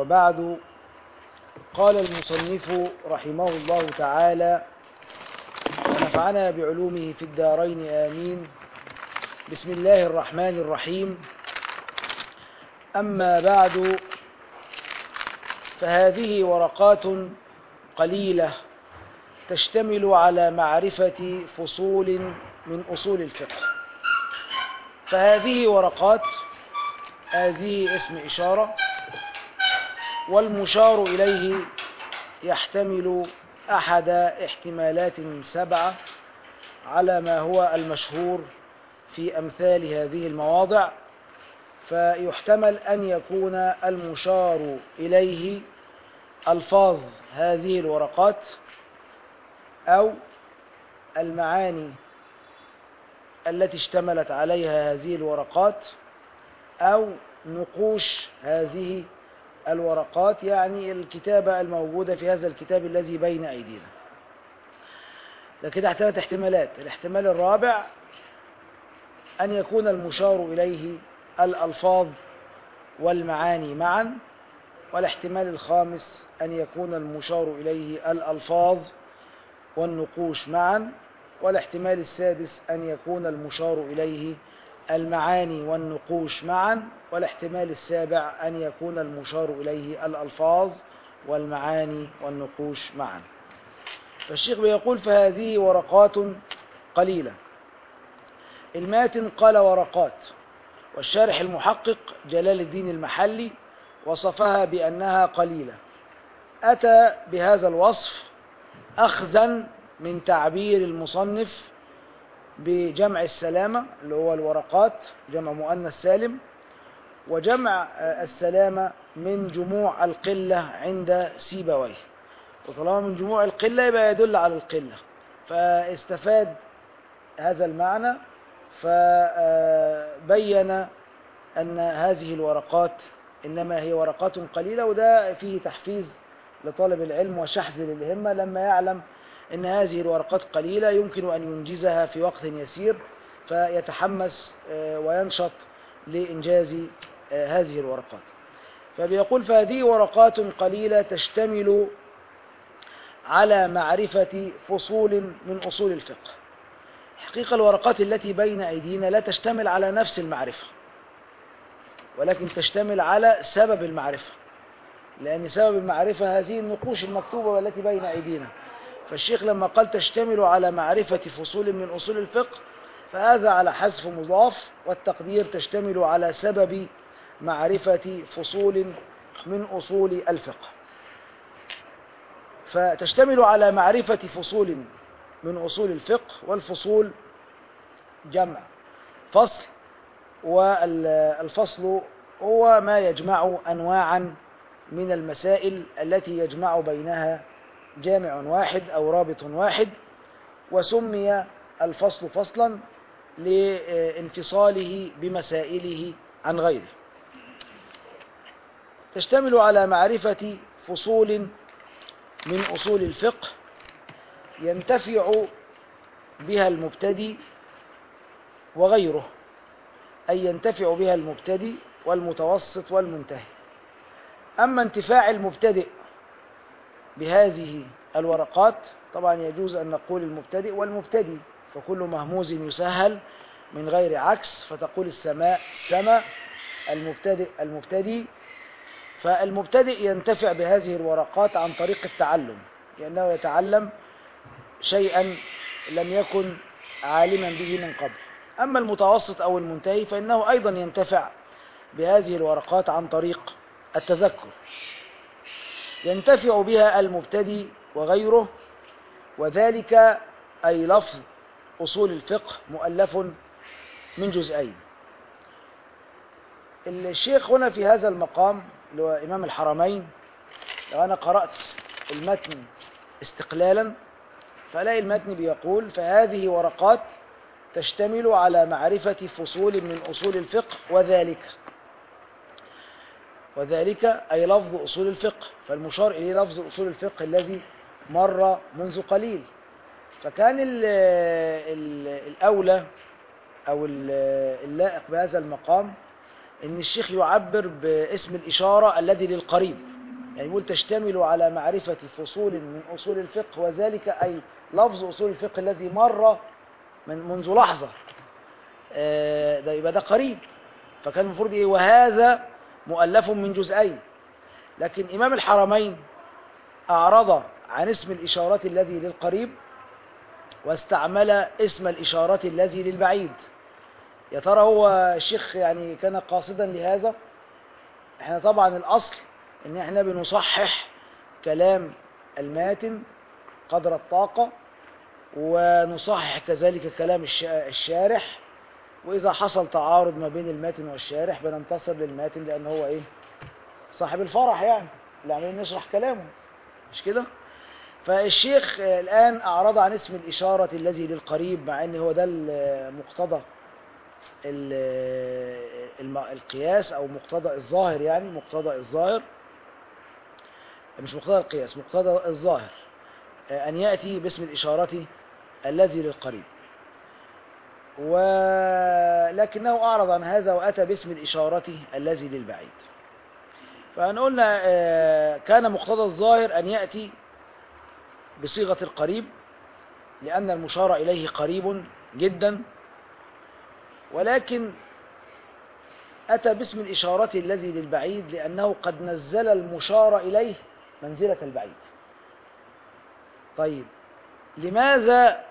وبعد قال المصنف رحمه الله تعالى ونفعنا بعلومه في الدارين آمين بسم الله الرحمن الرحيم أما بعد فهذه ورقات قليلة تشتمل على معرفة فصول من أصول الفقه فهذه ورقات هذه اسم إشارة والمشار إليه يحتمل أحد احتمالات سبعة على ما هو المشهور في أمثال هذه المواضع فيحتمل أن يكون المشار إليه ألفاظ هذه الورقات أو المعاني التي اشتملت عليها هذه الورقات أو نقوش هذه الورقات يعني الكتابة الموجودة في هذا الكتاب الذي بين أيدينا لكن احتملت احتمالات الاحتمال الرابع أن يكون المشار إليه الألفاظ والمعاني معا والاحتمال الخامس أن يكون المشار إليه الألفاظ والنقوش معا والاحتمال السادس أن يكون المشار إليه المعاني والنقوش معا والاحتمال السابع أن يكون المشار إليه الألفاظ والمعاني والنقوش معا فالشيخ بيقول فهذه ورقات قليلة الماتن قال ورقات والشارح المحقق جلال الدين المحلي وصفها بأنها قليلة أتى بهذا الوصف أخذا من تعبير المصنف بجمع السلامة اللي هو الورقات جمع مؤنث سالم وجمع السلامة من جموع القلة عند سيبويه وطالما من جموع القلة يبقى يدل على القلة فاستفاد هذا المعنى فبين أن هذه الورقات إنما هي ورقات قليلة وده فيه تحفيز لطالب العلم وشحذ للهمة لما يعلم أن هذه الورقات قليلة يمكن أن ينجزها في وقت يسير فيتحمس وينشط لإنجاز هذه الورقات فبيقول فهذه ورقات قليلة تشتمل على معرفة فصول من أصول الفقه حقيقة الورقات التي بين أيدينا لا تشتمل على نفس المعرفة ولكن تشتمل على سبب المعرفة لأن سبب المعرفة هذه النقوش المكتوبة والتي بين أيدينا فالشيخ لما قال تشتمل على معرفة فصول من أصول الفقه فهذا على حذف مضاف والتقدير تشتمل على سبب معرفة فصول من أصول الفقه فتشتمل على معرفة فصول من أصول الفقه والفصول جمع فصل والفصل هو ما يجمع أنواعا من المسائل التي يجمع بينها جامع واحد أو رابط واحد وسمي الفصل فصلا لانفصاله بمسائله عن غيره تشتمل على معرفة فصول من أصول الفقه ينتفع بها المبتدي وغيره أي ينتفع بها المبتدي والمتوسط والمنتهي أما انتفاع المبتدئ بهذه الورقات طبعا يجوز أن نقول المبتدئ والمبتدي فكل مهموز يسهل من غير عكس فتقول السماء سما المبتدئ المبتدي فالمبتدئ ينتفع بهذه الورقات عن طريق التعلم لأنه يتعلم شيئا لم يكن عالما به من قبل أما المتوسط أو المنتهي فإنه أيضا ينتفع بهذه الورقات عن طريق التذكر ينتفع بها المبتدي وغيره وذلك أي لفظ أصول الفقه مؤلف من جزئين الشيخ هنا في هذا المقام اللي هو إمام الحرمين لو أنا قرأت المتن استقلالا فلاقي المتن بيقول فهذه ورقات تشتمل على معرفة فصول من أصول الفقه وذلك وذلك أي لفظ أصول الفقه فالمشار إليه لفظ أصول الفقه الذي مر منذ قليل فكان ال ال الأولى أو اللائق بهذا المقام إن الشيخ يعبر باسم الإشارة الذي للقريب يعني يقول تشتمل على معرفة فصول من أصول الفقه وذلك أي لفظ أصول الفقه الذي مر من منذ لحظة آه، ده يبقى ده قريب فكان المفروض إيه وهذا مؤلف من جزئين لكن إمام الحرمين أعرض عن اسم الإشارات الذي للقريب واستعمل اسم الإشارات الذي للبعيد يا ترى هو الشيخ يعني كان قاصدا لهذا احنا طبعا الأصل ان احنا بنصحح كلام الماتن قدر الطاقة ونصحح كذلك كلام الش- الشارح وإذا حصل تعارض ما بين الماتن والشارح بننتصر للماتن لأن هو إيه صاحب الفرح يعني اللي عمالين نشرح كلامه مش كده فالشيخ آه، الآن أعرض عن اسم الإشارة الذي للقريب مع أن هو ده المقتضى ال- الم- القياس أو مقتضى الظاهر يعني مقتضى الظاهر مش مقتضى القياس مقتضى الظاهر آه، أن يأتي باسم الإشارة الذي للقريب ولكنه أعرض عن هذا وأتى باسم الإشارة الذي للبعيد فأن قلنا آه، كان مقتضى الظاهر أن يأتي بصيغة القريب لأن المشار إليه قريب جدا ولكن أتى باسم الإشارة الذي للبعيد لأنه قد نزل المشار إليه منزلة البعيد طيب لماذا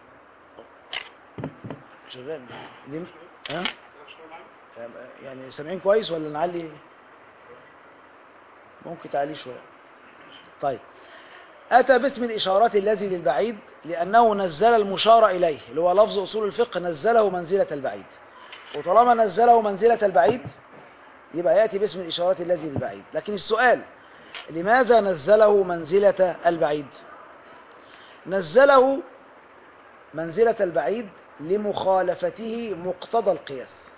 شغال لم... ها؟ يعني سامعين كويس ولا نعلي ممكن تعلي شوية طيب أتى باسم الإشارات الذي للبعيد لأنه نزل المشار إليه اللي هو لفظ أصول الفقه نزله منزلة البعيد وطالما نزله منزلة البعيد يبقى يأتي باسم الإشارات الذي للبعيد لكن السؤال لماذا نزله منزلة البعيد نزله منزلة البعيد لمخالفته مقتضى القياس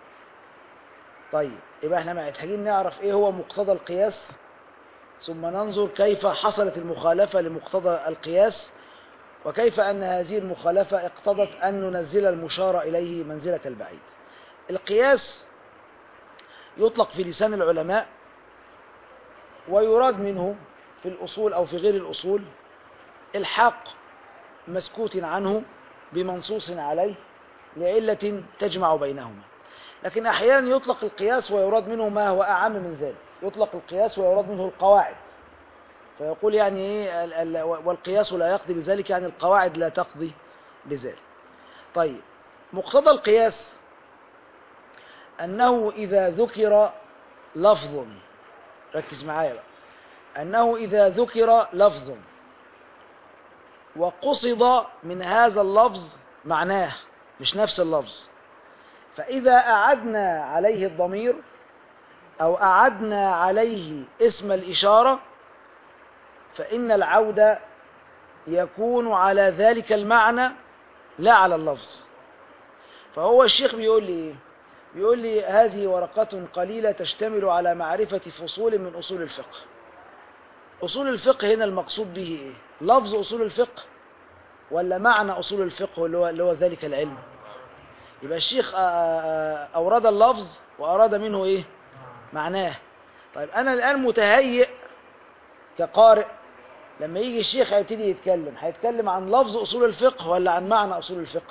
طيب يبقى احنا محتاجين نعرف ايه هو مقتضى القياس ثم ننظر كيف حصلت المخالفة لمقتضى القياس وكيف أن هذه المخالفة اقتضت أن ننزل المشار إليه منزلة البعيد القياس يطلق في لسان العلماء ويراد منه في الأصول أو في غير الأصول الحاق مسكوت عنه بمنصوص عليه لعلة تجمع بينهما لكن أحيانا يطلق القياس ويراد منه ما هو أعم من ذلك يطلق القياس ويراد منه القواعد فيقول يعني إيه ال- ال- والقياس لا يقضي بذلك يعني القواعد لا تقضي بذلك طيب مقتضى القياس أنه إذا ذكر لفظ ركز معايا بقى أنه إذا ذكر لفظ وقصد من هذا اللفظ معناه مش نفس اللفظ فإذا أعدنا عليه الضمير أو أعدنا عليه اسم الإشارة فإن العودة يكون على ذلك المعنى لا على اللفظ فهو الشيخ بيقول لي إيه؟ بيقول لي هذه ورقات قليلة تشتمل على معرفة فصول من أصول الفقه أصول الفقه هنا المقصود به إيه؟ لفظ أصول الفقه ولا معنى أصول الفقه اللي هو, اللي هو ذلك العلم يبقى الشيخ آه، آه، أورد اللفظ وأراد منه إيه معناه طيب أنا الآن متهيئ كقارئ لما يجي الشيخ هيبتدي يتكلم هيتكلم عن لفظ أصول الفقه ولا عن معنى أصول الفقه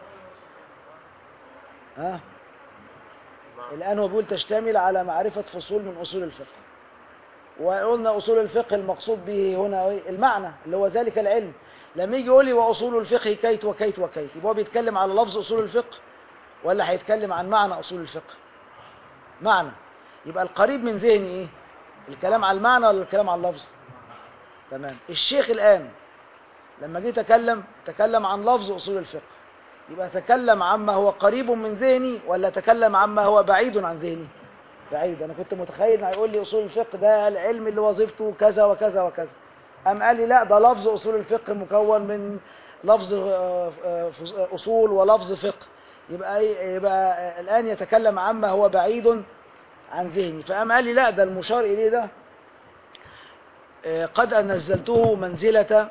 ها الآن هو بيقول تشتمل على معرفة فصول من أصول الفقه وقلنا أصول الفقه المقصود به هنا إيه؟ المعنى اللي هو ذلك العلم لما يجي يقول لي وأصول الفقه كيت وكيت وكيت يبقى هو بيتكلم على لفظ أصول الفقه ولا هيتكلم عن معنى أصول الفقه معنى يبقى القريب من ذهني إيه الكلام على المعنى ولا الكلام على اللفظ تمام الشيخ الآن لما جه يتكلم تكلم عن لفظ أصول الفقه يبقى تكلم عما هو قريب من ذهني ولا تكلم عما هو بعيد عن ذهني بعيد أنا كنت متخيل إنه هيقول لي أصول الفقه ده العلم اللي وظيفته كذا وكذا وكذا أم قال لي لا ده لفظ أصول الفقه مكون من لفظ آه، آه، فص- آه، أصول ولفظ فقه يبقى إيه- يبقى آه، الآن يتكلم عما هو بعيد عن ذهني فقام قال لي لا ده المشار إليه ده آه، قد نزلته منزلة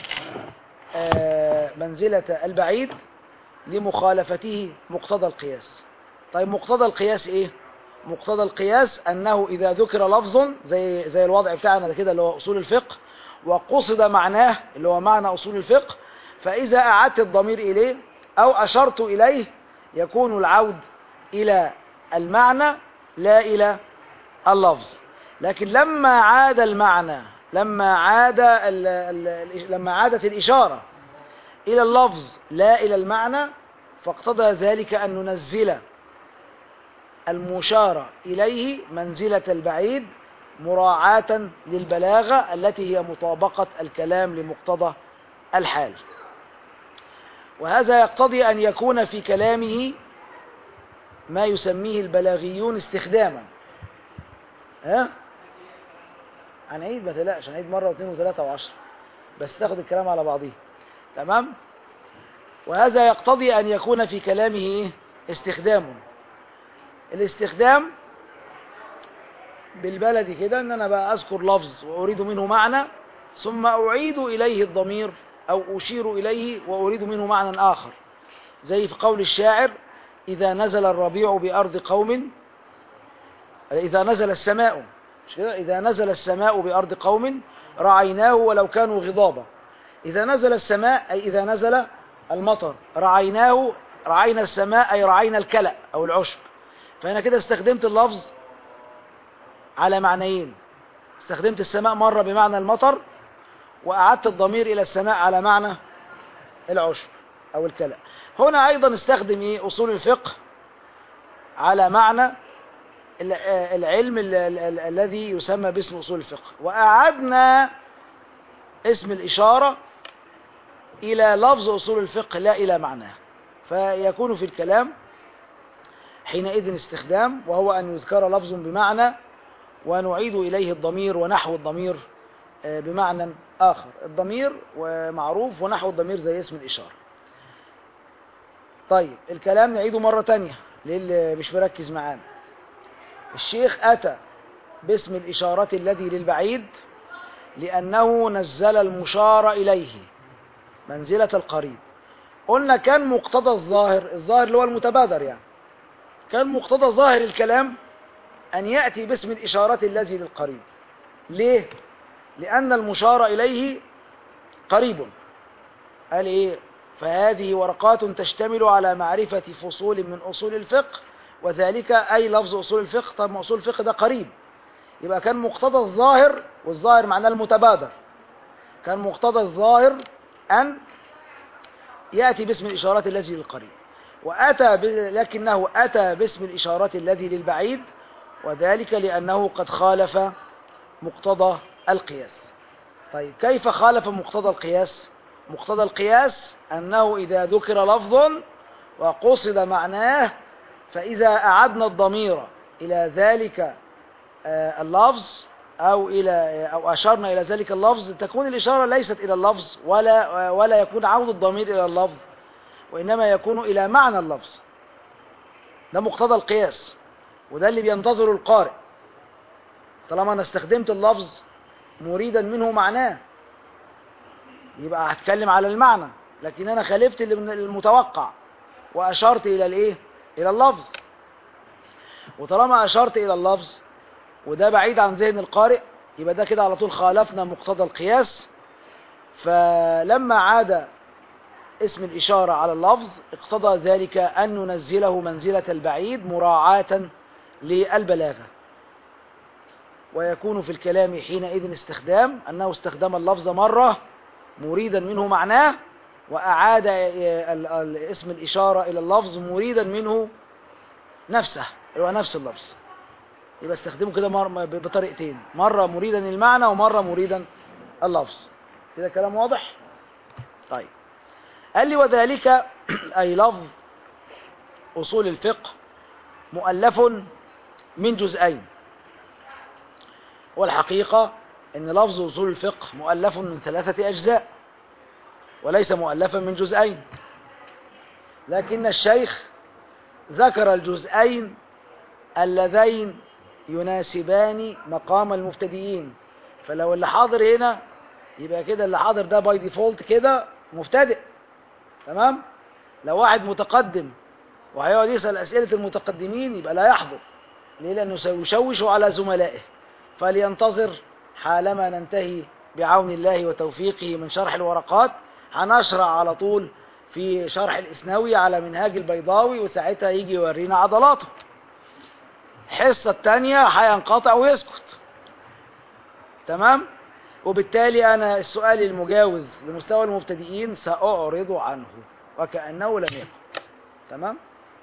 آه، منزلة البعيد لمخالفته مقتضى القياس طيب مقتضى القياس ايه مقتضى القياس أنه إذا ذكر لفظ زي زي الوضع بتاعنا ده كده اللي هو أصول الفقه وقصد معناه اللي هو معنى أصول الفقه فإذا أعدت الضمير إليه أو أشرت إليه يكون العود إلى المعنى لا إلى اللفظ لكن لما عاد المعنى لما عاد ال ال لما عادت الإشارة إلى اللفظ لا إلى المعنى فاقتضى ذلك أن ننزل المشار إليه منزلة البعيد مراعاة للبلاغة التي هي مطابقة الكلام لمقتضى الحال وهذا يقتضي أن يكون في كلامه ما يسميه البلاغيون استخداما ها هنعيد ما تقلقش هنعيد مرة واثنين وثلاثة وعشرة بس تاخد الكلام على بعضيه تمام وهذا يقتضي أن يكون في كلامه إيه؟ استخدام الاستخدام بالبلدي كده ان انا بقى اذكر لفظ واريد منه معنى ثم اعيد اليه الضمير او اشير اليه واريد منه معنى اخر زي في قول الشاعر اذا نزل الربيع بارض قوم اذا نزل السماء مش كده اذا نزل السماء بارض قوم رعيناه ولو كانوا غضابا اذا نزل السماء اي اذا نزل المطر رعيناه رعينا السماء اي رعينا الكلأ او العشب فهنا كده استخدمت اللفظ على معنيين استخدمت السماء مرة بمعنى المطر وأعدت الضمير إلى السماء على معنى العشب أو الكلى هنا أيضا استخدم إيه أصول الفقه على معنى العلم الذي يسمى باسم أصول الفقه وأعدنا اسم الإشارة إلى لفظ أصول الفقه لا إلى معناه فيكون في الكلام حينئذ استخدام وهو أن يذكر لفظ بمعنى ونعيد إليه الضمير ونحو الضمير بمعنى آخر الضمير ومعروف ونحو الضمير زي اسم الإشارة طيب الكلام نعيده مرة تانية للي مش مركز معانا الشيخ أتى باسم الإشارة الذي للبعيد لأنه نزل المشار إليه منزلة القريب قلنا كان مقتضى الظاهر الظاهر اللي هو المتبادر يعني كان مقتضى ظاهر الكلام أن يأتي باسم الإشارة الذي للقريب ليه؟ لأن المشار إليه قريب قال إيه؟ فهذه ورقات تشتمل على معرفة فصول من أصول الفقه وذلك أي لفظ أصول الفقه طب أصول الفقه ده قريب يبقى كان مقتضى الظاهر والظاهر معناه المتبادر كان مقتضى الظاهر أن يأتي باسم الإشارات الذي للقريب وأتى ب... لكنه أتى باسم الإشارات الذي للبعيد وذلك لأنه قد خالف مقتضى القياس طيب كيف خالف مقتضى القياس مقتضى القياس أنه إذا ذكر لفظ وقصد معناه فإذا أعدنا الضمير إلى ذلك اللفظ أو إلى أو أشرنا إلى ذلك اللفظ تكون الإشارة ليست إلى اللفظ ولا ولا يكون عود الضمير إلى اللفظ وإنما يكون إلى معنى اللفظ ده مقتضى القياس وده اللي بينتظره القارئ طالما أنا استخدمت اللفظ مريدا منه معناه يبقى هتكلم على المعنى لكن أنا خالفت المتوقع وأشرت إلى الإيه؟ إلى اللفظ وطالما أشرت إلى اللفظ وده بعيد عن ذهن القارئ يبقى ده كده على طول خالفنا مقتضى القياس فلما عاد اسم الإشارة على اللفظ اقتضى ذلك أن ننزله منزلة البعيد مراعاة للبلاغة ويكون في الكلام حينئذ استخدام أنه استخدم اللفظ مرة مريدا منه معناه وأعاد اسم الإشارة إلى اللفظ مريدا منه نفسه هو نفس اللفظ يبقى استخدمه كده بطريقتين مرة مريدا المعنى ومرة مريدا اللفظ كده كلام واضح طيب قال لي وذلك أي لفظ أصول الفقه مؤلف من جزئين والحقيقة أن لفظ أصول الفقه مؤلف من ثلاثة أجزاء وليس مؤلفا من جزئين لكن الشيخ ذكر الجزئين اللذين يناسبان مقام المبتدئين فلو اللي حاضر هنا يبقى كده اللي حاضر ده باي ديفولت كده مبتدئ تمام لو واحد متقدم وهيقعد يسأل أسئلة المتقدمين يبقى لا يحضر ليه لأنه سيشوش على زملائه فلينتظر حالما ننتهي بعون الله وتوفيقه من شرح الورقات هنشرع على طول في شرح الإسنوي على منهاج البيضاوي وساعتها يجي يورينا عضلاته الحصة التانية هينقطع ويسكت تمام وبالتالي أنا السؤال المجاوز لمستوى المبتدئين سأعرض عنه وكأنه لم يكن تمام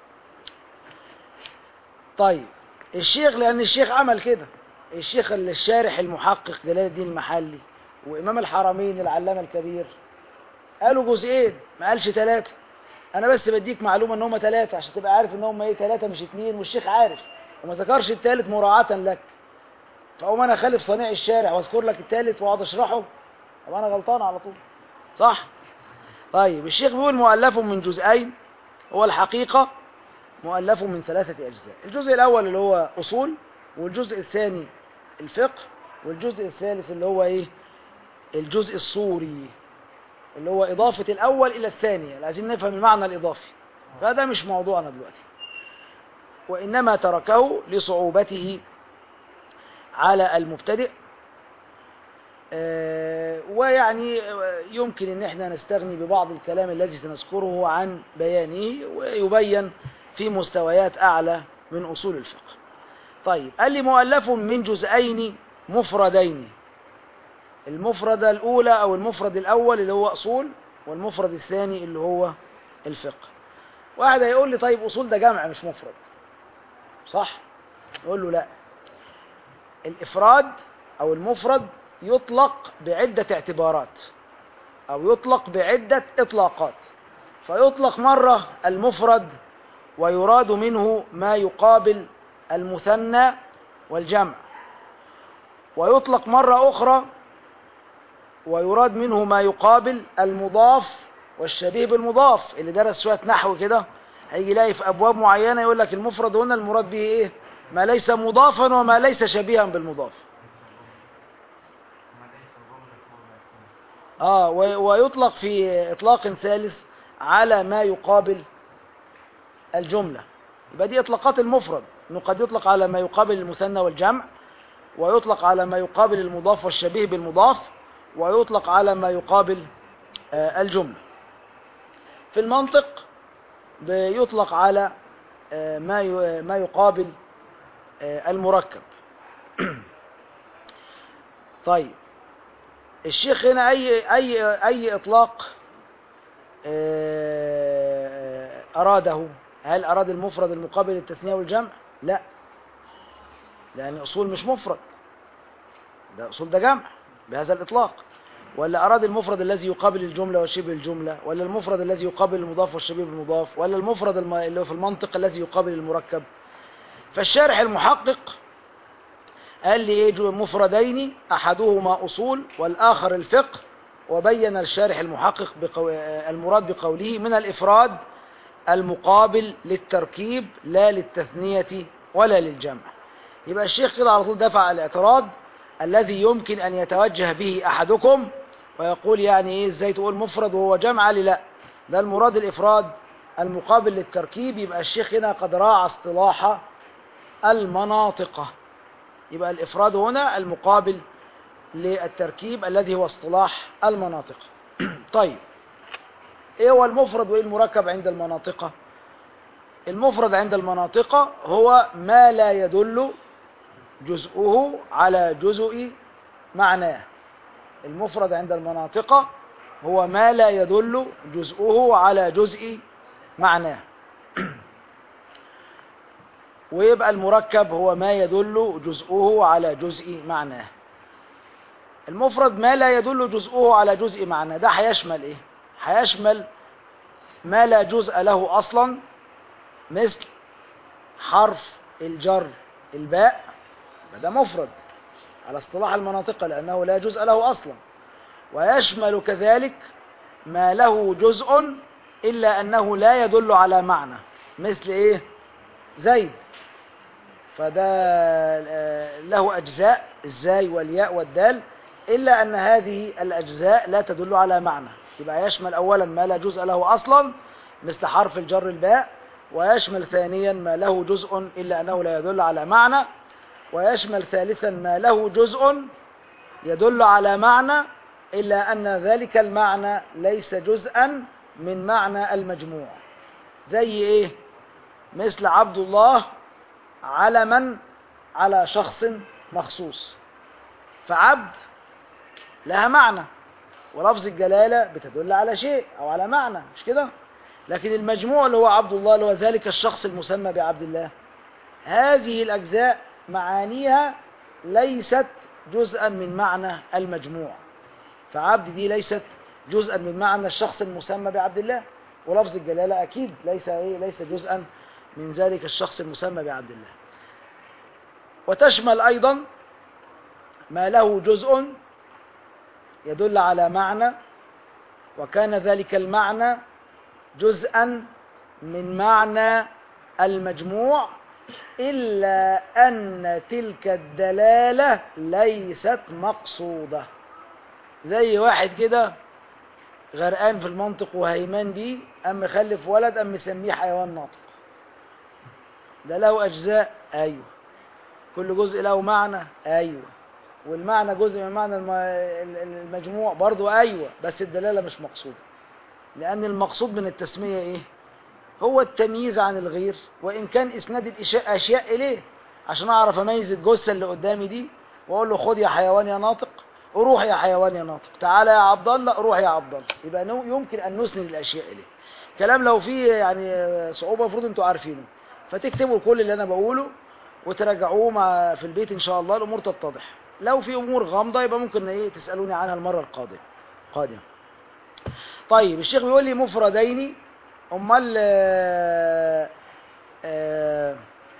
طيب الشيخ لأن الشيخ عمل كده الشيخ اللي الشارح المحقق جلال الدين المحلي وإمام الحرمين العلامة الكبير قالوا جزئين ما قالش ثلاثة أنا بس بديك معلومة إن هم ثلاثة عشان تبقى عارف إن هم إيه ثلاثة مش اتنين والشيخ عارف وما ذكرش الثالث مراعاة لك فأقوم أنا خالف صنيع الشارع وأذكر لك الثالث وأقعد أشرحه طب أنا غلطان على طول صح؟ طيب الشيخ بيقول مؤلف من جزئين هو الحقيقة مؤلف من ثلاثة أجزاء الجزء الأول اللي هو أصول والجزء الثاني الفقه والجزء الثالث اللي هو إيه الجزء الصوري اللي هو إضافة الأول إلى الثانية عايزين نفهم المعنى الإضافي فهذا مش موضوعنا دلوقتي وإنما تركه لصعوبته على المبتدئ آه، ويعني آه، يمكن ان احنا نستغني ببعض الكلام الذي سنذكره عن بيانه ويبين في مستويات اعلى من اصول الفقه طيب قال لي مؤلف من جزئين مفردين المفردة الأولى أو المفرد الأول اللي هو أصول والمفرد الثاني اللي هو الفقه واحد هيقول لي طيب أصول ده جمع مش مفرد صح؟ يقول له لا الإفراد أو المفرد يطلق بعدة اعتبارات أو يطلق بعدة إطلاقات فيطلق مرة المفرد ويراد منه ما يقابل المثنى والجمع ويطلق مرة أخرى ويراد منه ما يقابل المضاف والشبيه بالمضاف اللي درس شوية نحو كده هيجي يلاقي في أبواب معينة يقول لك المفرد هنا المراد به إيه ما ليس مضافا وما ليس شبيها بالمضاف آه و- ويطلق في إطلاق ثالث على ما يقابل الجملة يبقى دي إطلاقات المفرد إنه قد يطلق على ما يقابل المثنى والجمع ويطلق على ما يقابل المضاف والشبيه بالمضاف ويطلق على ما يقابل آه، الجملة في المنطق بيطلق على آه، ما ي- ما يقابل آه، المركب طيب الشيخ هنا أي أي أي إطلاق آه، أراده هل أراد المفرد المقابل للتثنية والجمع؟ لا لأن أصول مش مفرد ده أصول ده جمع بهذا الإطلاق ولا أراد المفرد الذي يقابل الجملة وشبه الجملة ولا المفرد الذي يقابل المضاف والشبيه بالمضاف ولا المفرد الم- اللي هو في المنطق الذي يقابل المركب فالشارح المحقق قال لي ايه جو- مفردين احدهما اصول والاخر الفقه وبين الشارح المحقق بقو... آه، المراد بقوله من الافراد المقابل للتركيب لا للتثنية ولا للجمع يبقى الشيخ كده على طول دفع الاعتراض الذي يمكن ان يتوجه به احدكم ويقول يعني ايه ازاي تقول مفرد وهو جمع قال لي لا ده المراد الافراد المقابل للتركيب يبقى الشيخ هنا قد راعى اصطلاح المناطقة يبقى الإفراد هنا المقابل للتركيب الذي هو اصطلاح المناطق طيب ايه هو المفرد وايه المركب عند المناطق المفرد عند المناطق هو ما لا يدل جزءه على جزء معناه المفرد عند المناطق هو ما لا يدل جزءه على جزء معناه ويبقى المركب هو ما يدل جزءه على جزء معناه المفرد ما لا يدل جزءه على جزء معناه ده هيشمل ايه هيشمل ما لا جزء له اصلا مثل حرف الجر الباء يبقى ده مفرد على اصطلاح المناطق لانه لا جزء له اصلا ويشمل كذلك ما له جزء الا انه لا يدل على معنى مثل ايه زيد فده آه، له أجزاء الزاي والياء والدال إلا أن هذه الأجزاء لا تدل على معنى يبقى يشمل أولا ما لا جزء له أصلا مثل حرف الجر الباء ويشمل ثانيا ما له جزء إلا أنه لا يدل على معنى ويشمل ثالثا ما له جزء يدل على معنى إلا أن ذلك المعنى ليس جزءا من معنى المجموع زي إيه مثل عبد الله علما على شخص مخصوص فعبد لها معنى ولفظ الجلالة بتدل على شيء أو على معنى مش كده لكن المجموع اللي هو عبد الله اللي هو ذلك الشخص المسمى بعبد الله هذه الأجزاء معانيها ليست جزءا من معنى المجموع فعبد دي ليست جزءا من معنى الشخص المسمى بعبد الله ولفظ الجلالة أكيد ليس إيه ليس جزءا من ذلك الشخص المسمى بعبد الله وتشمل أيضا ما له جزء يدل على معنى وكان ذلك المعنى جزءا من معنى المجموع إلا أن تلك الدلالة ليست مقصودة زي واحد كده غرقان في المنطق وهيمان بيه أم مخلف ولد أم مسميه حيوان ناطق ده له أجزاء أيوه كل جزء له معنى أيوه والمعنى جزء من معنى المجموع برضو أيوة بس الدلالة مش مقصودة لأن المقصود من التسمية إيه هو التمييز عن الغير وإن كان إسناد الأشياء إليه عشان أعرف أميز الجثة اللي قدامي دي وأقول له خد يا حيوان يا ناطق روح يا حيوان يا ناطق تعالى يا عبد الله روح يا عبد الله يبقى يمكن أن نسند الأشياء إليه كلام لو فيه يعني صعوبة المفروض أنتوا عارفينه فتكتبوا كل اللي أنا بقوله وتراجعوه مع في البيت إن شاء الله الأمور تتضح لو في امور غامضه يبقى ممكن ايه تسالوني عنها المره القادمه قادمه طيب الشيخ بيقول لي مفردين امال آه آه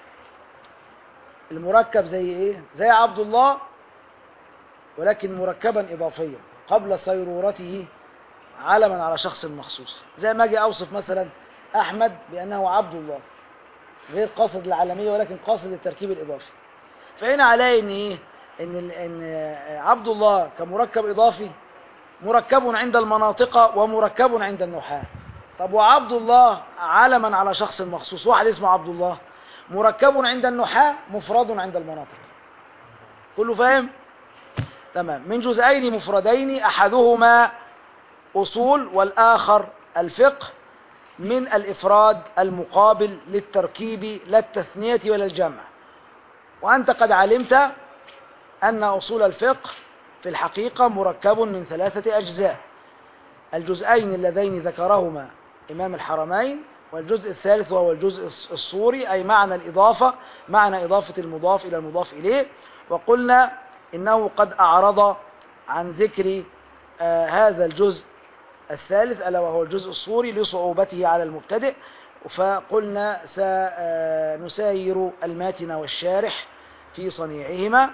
المركب زي ايه زي عبد الله ولكن مركبا اضافيا قبل صيرورته علما على شخص مخصوص زي ما اجي اوصف مثلا احمد بانه عبد الله غير قاصد العالميه ولكن قاصد التركيب الاضافي فهنا علي ان ايه ان ان عبد الله كمركب اضافي مركب عند المناطق ومركب عند النحاة طب وعبد الله علما على شخص مخصوص واحد اسمه عبد الله مركب عند النحاة مفرد عند المناطق كله فاهم تمام من جزئين مفردين احدهما اصول والاخر الفقه من الافراد المقابل للتركيب لا التثنية ولا الجمع وانت قد علمت أن أصول الفقه في الحقيقة مركب من ثلاثة أجزاء الجزئين اللذين ذكرهما إمام الحرمين والجزء الثالث وهو الجزء الصوري أي معنى الإضافة معنى إضافة المضاف إلى المضاف إليه وقلنا إنه قد أعرض عن ذكر آه هذا الجزء الثالث ألا وهو الجزء الصوري لصعوبته على المبتدئ فقلنا سنساير الماتن والشارح في صنيعهما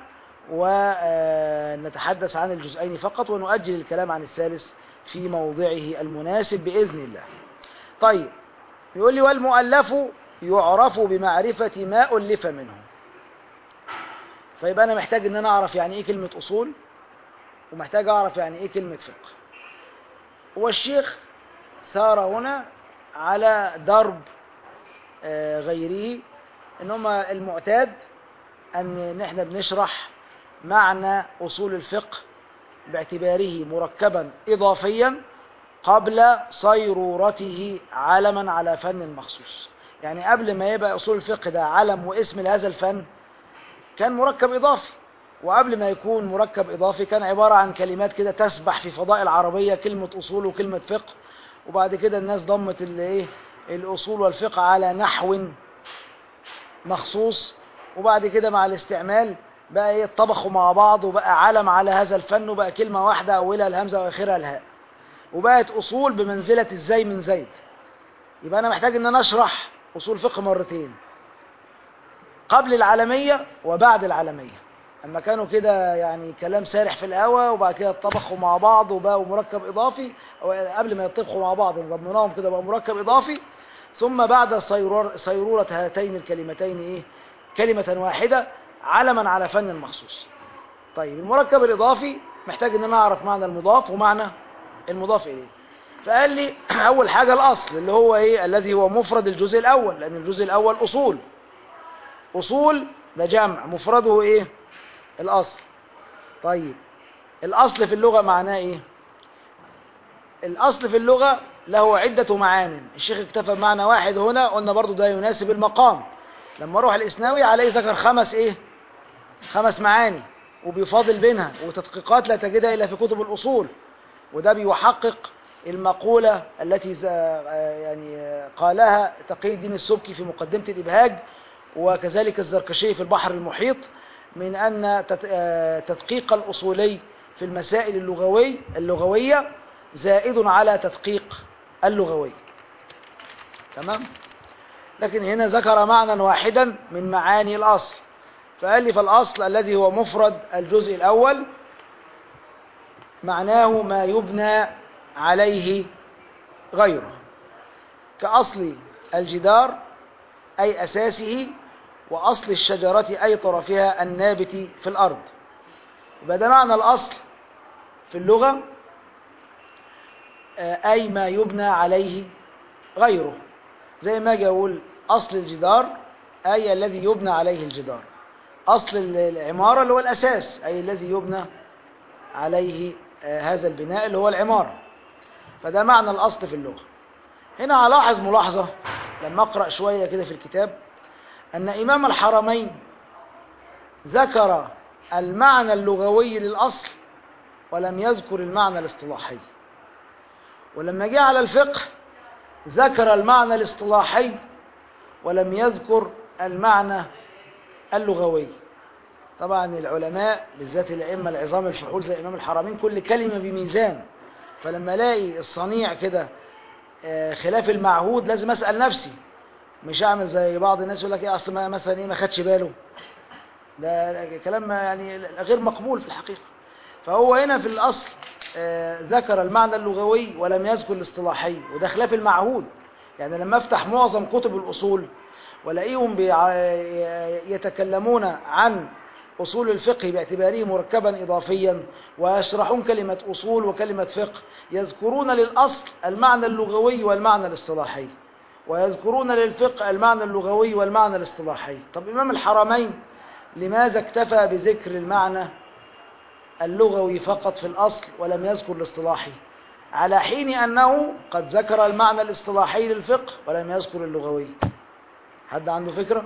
ونتحدث عن الجزئين فقط ونؤجل الكلام عن الثالث في موضعه المناسب بإذن الله طيب يقول لي والمؤلف يعرف بمعرفة ما ألف منه فيبقى أنا محتاج أن أنا أعرف يعني إيه كلمة أصول ومحتاج أعرف يعني إيه كلمة فقه والشيخ سار هنا على درب غيره ان هما المعتاد ان احنا بنشرح معنى اصول الفقه باعتباره مركبا اضافيا قبل صيرورته علما على فن مخصوص يعني قبل ما يبقى اصول الفقه ده علم واسم لهذا الفن كان مركب اضافي وقبل ما يكون مركب اضافي كان عبارة عن كلمات كده تسبح في فضاء العربية كلمة اصول وكلمة فقه وبعد كده الناس ضمت الايه الاصول والفقه على نحو مخصوص وبعد كده مع الاستعمال بقى ايه اتطبخوا مع بعض وبقى علم على هذا الفن وبقى كلمة واحدة اولها الهمزة واخرها الهاء وبقت اصول بمنزلة الزي من زيد يبقى انا محتاج ان انا اشرح اصول فقه مرتين قبل العالمية وبعد العالمية اما كانوا كده يعني كلام سارح في الهوا وبعد كده اتطبخوا مع بعض وبقوا مركب اضافي قبل ما يتطبخوا مع بعض ضمناهم كده بقى مركب اضافي ثم بعد صيرور صيرورة هاتين الكلمتين ايه كلمة واحدة علما على فن مخصوص طيب المركب الاضافي محتاج ان انا اعرف معنى المضاف ومعنى المضاف اليه فقال لي أول حاجة الأصل اللي هو إيه الذي هو مفرد الجزء الأول لأن الجزء الأول أصول أصول ده جمع مفرده إيه الأصل طيب الأصل في اللغة معناه إيه الأصل في اللغة له عدة معان الشيخ اكتفى بمعنى واحد هنا قلنا برضو ده يناسب المقام لما اروح الإسناوي عليه ذكر خمس إيه خمس معاني وبيفاضل بينها وتدقيقات لا تجدها إلا في كتب الأصول وده بيحقق المقولة التي ز- آه يعني آه قالها تقي الدين السبكي في مقدمة الإبهاج وكذلك الزركشي في البحر المحيط من أن تت- آه تدقيق الأصولي في المسائل اللغوي اللغوية زائد على تدقيق اللغوي تمام لكن هنا ذكر معنى واحدا من معاني الأصل فقال لي فالأصل الذي هو مفرد الجزء الأول معناه ما يبنى عليه غيره كأصل الجدار أي أساسه وأصل الشجرة أي طرفها النابت في الأرض يبقى ده معنى الأصل في اللغة آه، أي ما يبنى عليه غيره زي ما أجي أقول أصل الجدار أي الذي يبنى عليه الجدار أصل العمارة اللي هو الأساس أي الذي يبنى عليه آه، هذا البناء اللي هو العمارة فده معنى الأصل في اللغة هنا هلاحظ ملاحظة لما أقرأ شوية كده في الكتاب أن إمام الحرمين ذكر المعنى اللغوي للأصل ولم يذكر المعنى الاصطلاحي ولما جاء على الفقه ذكر المعنى الاصطلاحي ولم يذكر المعنى اللغوي طبعا العلماء بالذات الأئمة العظام الفحول زي إمام الحرمين كل كلمة بميزان فلما الاقي الصنيع كده آه، خلاف المعهود لازم أسأل نفسي مش أعمل زي بعض الناس يقول لك إيه أصل ما- مثلا إيه ما خدش باله ده كلام ما يعني غير مقبول في الحقيقة فهو هنا في الأصل آه، ذكر المعنى اللغوي ولم يذكر الاصطلاحي وده خلاف المعهود يعني لما افتح معظم كتب الأصول ولاقيهم بيع- يتكلمون عن أصول الفقه باعتباره مركبا إضافيا ويشرحون كلمة أصول وكلمة فقه يذكرون للأصل المعنى اللغوي والمعنى الاصطلاحي ويذكرون للفقه المعنى اللغوي والمعنى الاصطلاحي طب إمام الحرمين لماذا اكتفى بذكر المعنى اللغوي فقط في الأصل ولم يذكر الاصطلاحي على حين أنه قد ذكر المعنى الاصطلاحي للفقه ولم يذكر اللغوي حد عنده فكرة؟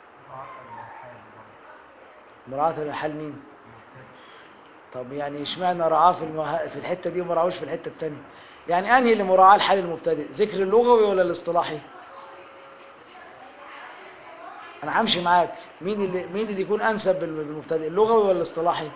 مراعاة للحال مين؟ طب يعني اشمعنى رعاه في المه... في الحتة دي وما رعاهوش في الحتة التانية؟ يعني أنهي اللي مراعاة لحال المبتدئ؟ ذكر اللغوي ولا الاصطلاحي؟ أنا همشي معاك مين اللي مين اللي يكون أنسب بالمبتدئ اللغوي ولا الاصطلاحي؟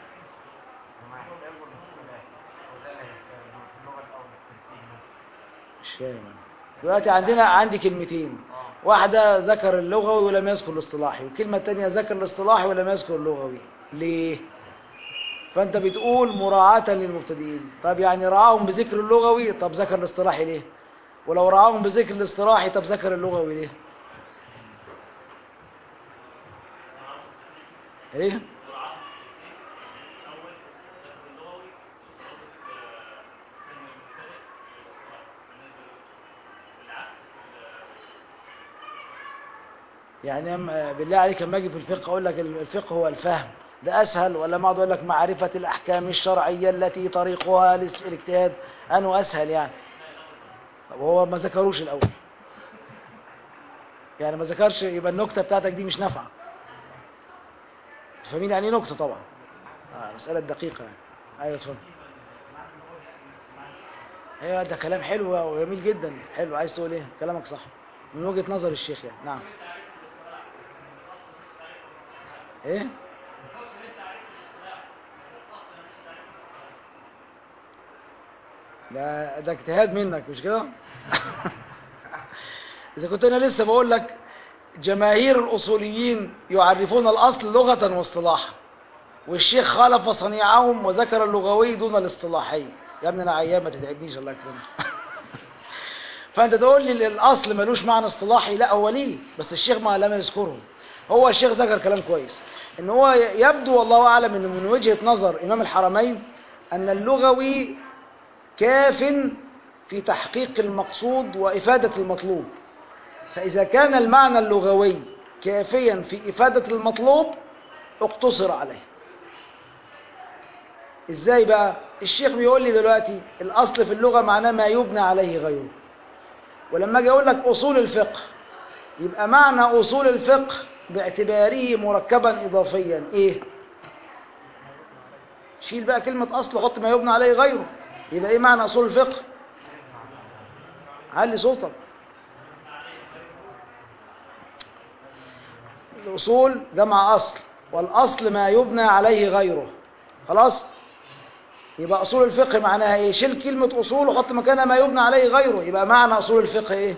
مش فاهم أنا. دلوقتي عندنا عندي كلمتين واحدة ذكر اللغوي ولم يذكر الاصطلاحي والكلمة التانية ذكر الاصطلاحي ولم يذكر اللغوي ليه؟ فأنت بتقول مراعاة للمبتدئين طب يعني رعاهم بذكر اللغوي طب ذكر الاصطلاحي ليه؟ ولو رعاهم بذكر الاصطلاحي طب ذكر اللغوي ليه؟ ايه؟ يعني أم- بالله عليك لما اجي في الفقه اقول لك الفقه هو الفهم ده اسهل ولا ما اقعد اقول لك معرفه الاحكام الشرعيه التي طريقها لس- الاجتهاد انه اسهل يعني طب هو ما ذكروش الاول يعني ما ذكرش يبقى النكته بتاعتك دي مش نافعه فاهمين يعني ايه نكته طبعا آه مساله دقيقه يعني ايوه اتفضل ايوه ده كلام حلو وجميل جدا حلو عايز تقول ايه كلامك صح من وجهه نظر الشيخ يعني نعم ايه ده ده اجتهاد منك مش كده اذا كنت انا لسه بقول لك جماهير الاصوليين يعرفون الاصل لغه واصطلاحا والشيخ خالف صنيعهم وذكر اللغوي دون الاصطلاحي يا ابني انا عيان ما تتعبنيش الله يكرمك فانت تقول لي الاصل ملوش معنى اصطلاحي لا هو ليه بس الشيخ ما لم يذكره هو الشيخ ذكر كلام كويس ان هو يبدو والله اعلم ان من وجهة نظر امام الحرمين ان اللغوي كاف في تحقيق المقصود وإفادة المطلوب فإذا كان المعنى اللغوي كافيا في إفادة المطلوب اقتصر عليه ازاي بقى الشيخ بيقول لي دلوقتي الاصل في اللغه معناه ما يبنى عليه غيره ولما اجي اقول لك اصول الفقه يبقى معنى اصول الفقه باعتباره مركبا اضافيا ايه شيل بقى كلمه اصل وحط ما يبنى عليه غيره يبقى ايه معنى اصول الفقه علي صوتك الاصول جمع اصل والاصل ما يبنى عليه غيره خلاص يبقى أصول الفقه معناها إيه شيل كلمة أصول وحط مكانها ما يبنى عليه غيره يبقى معنى أصول الفقه إيه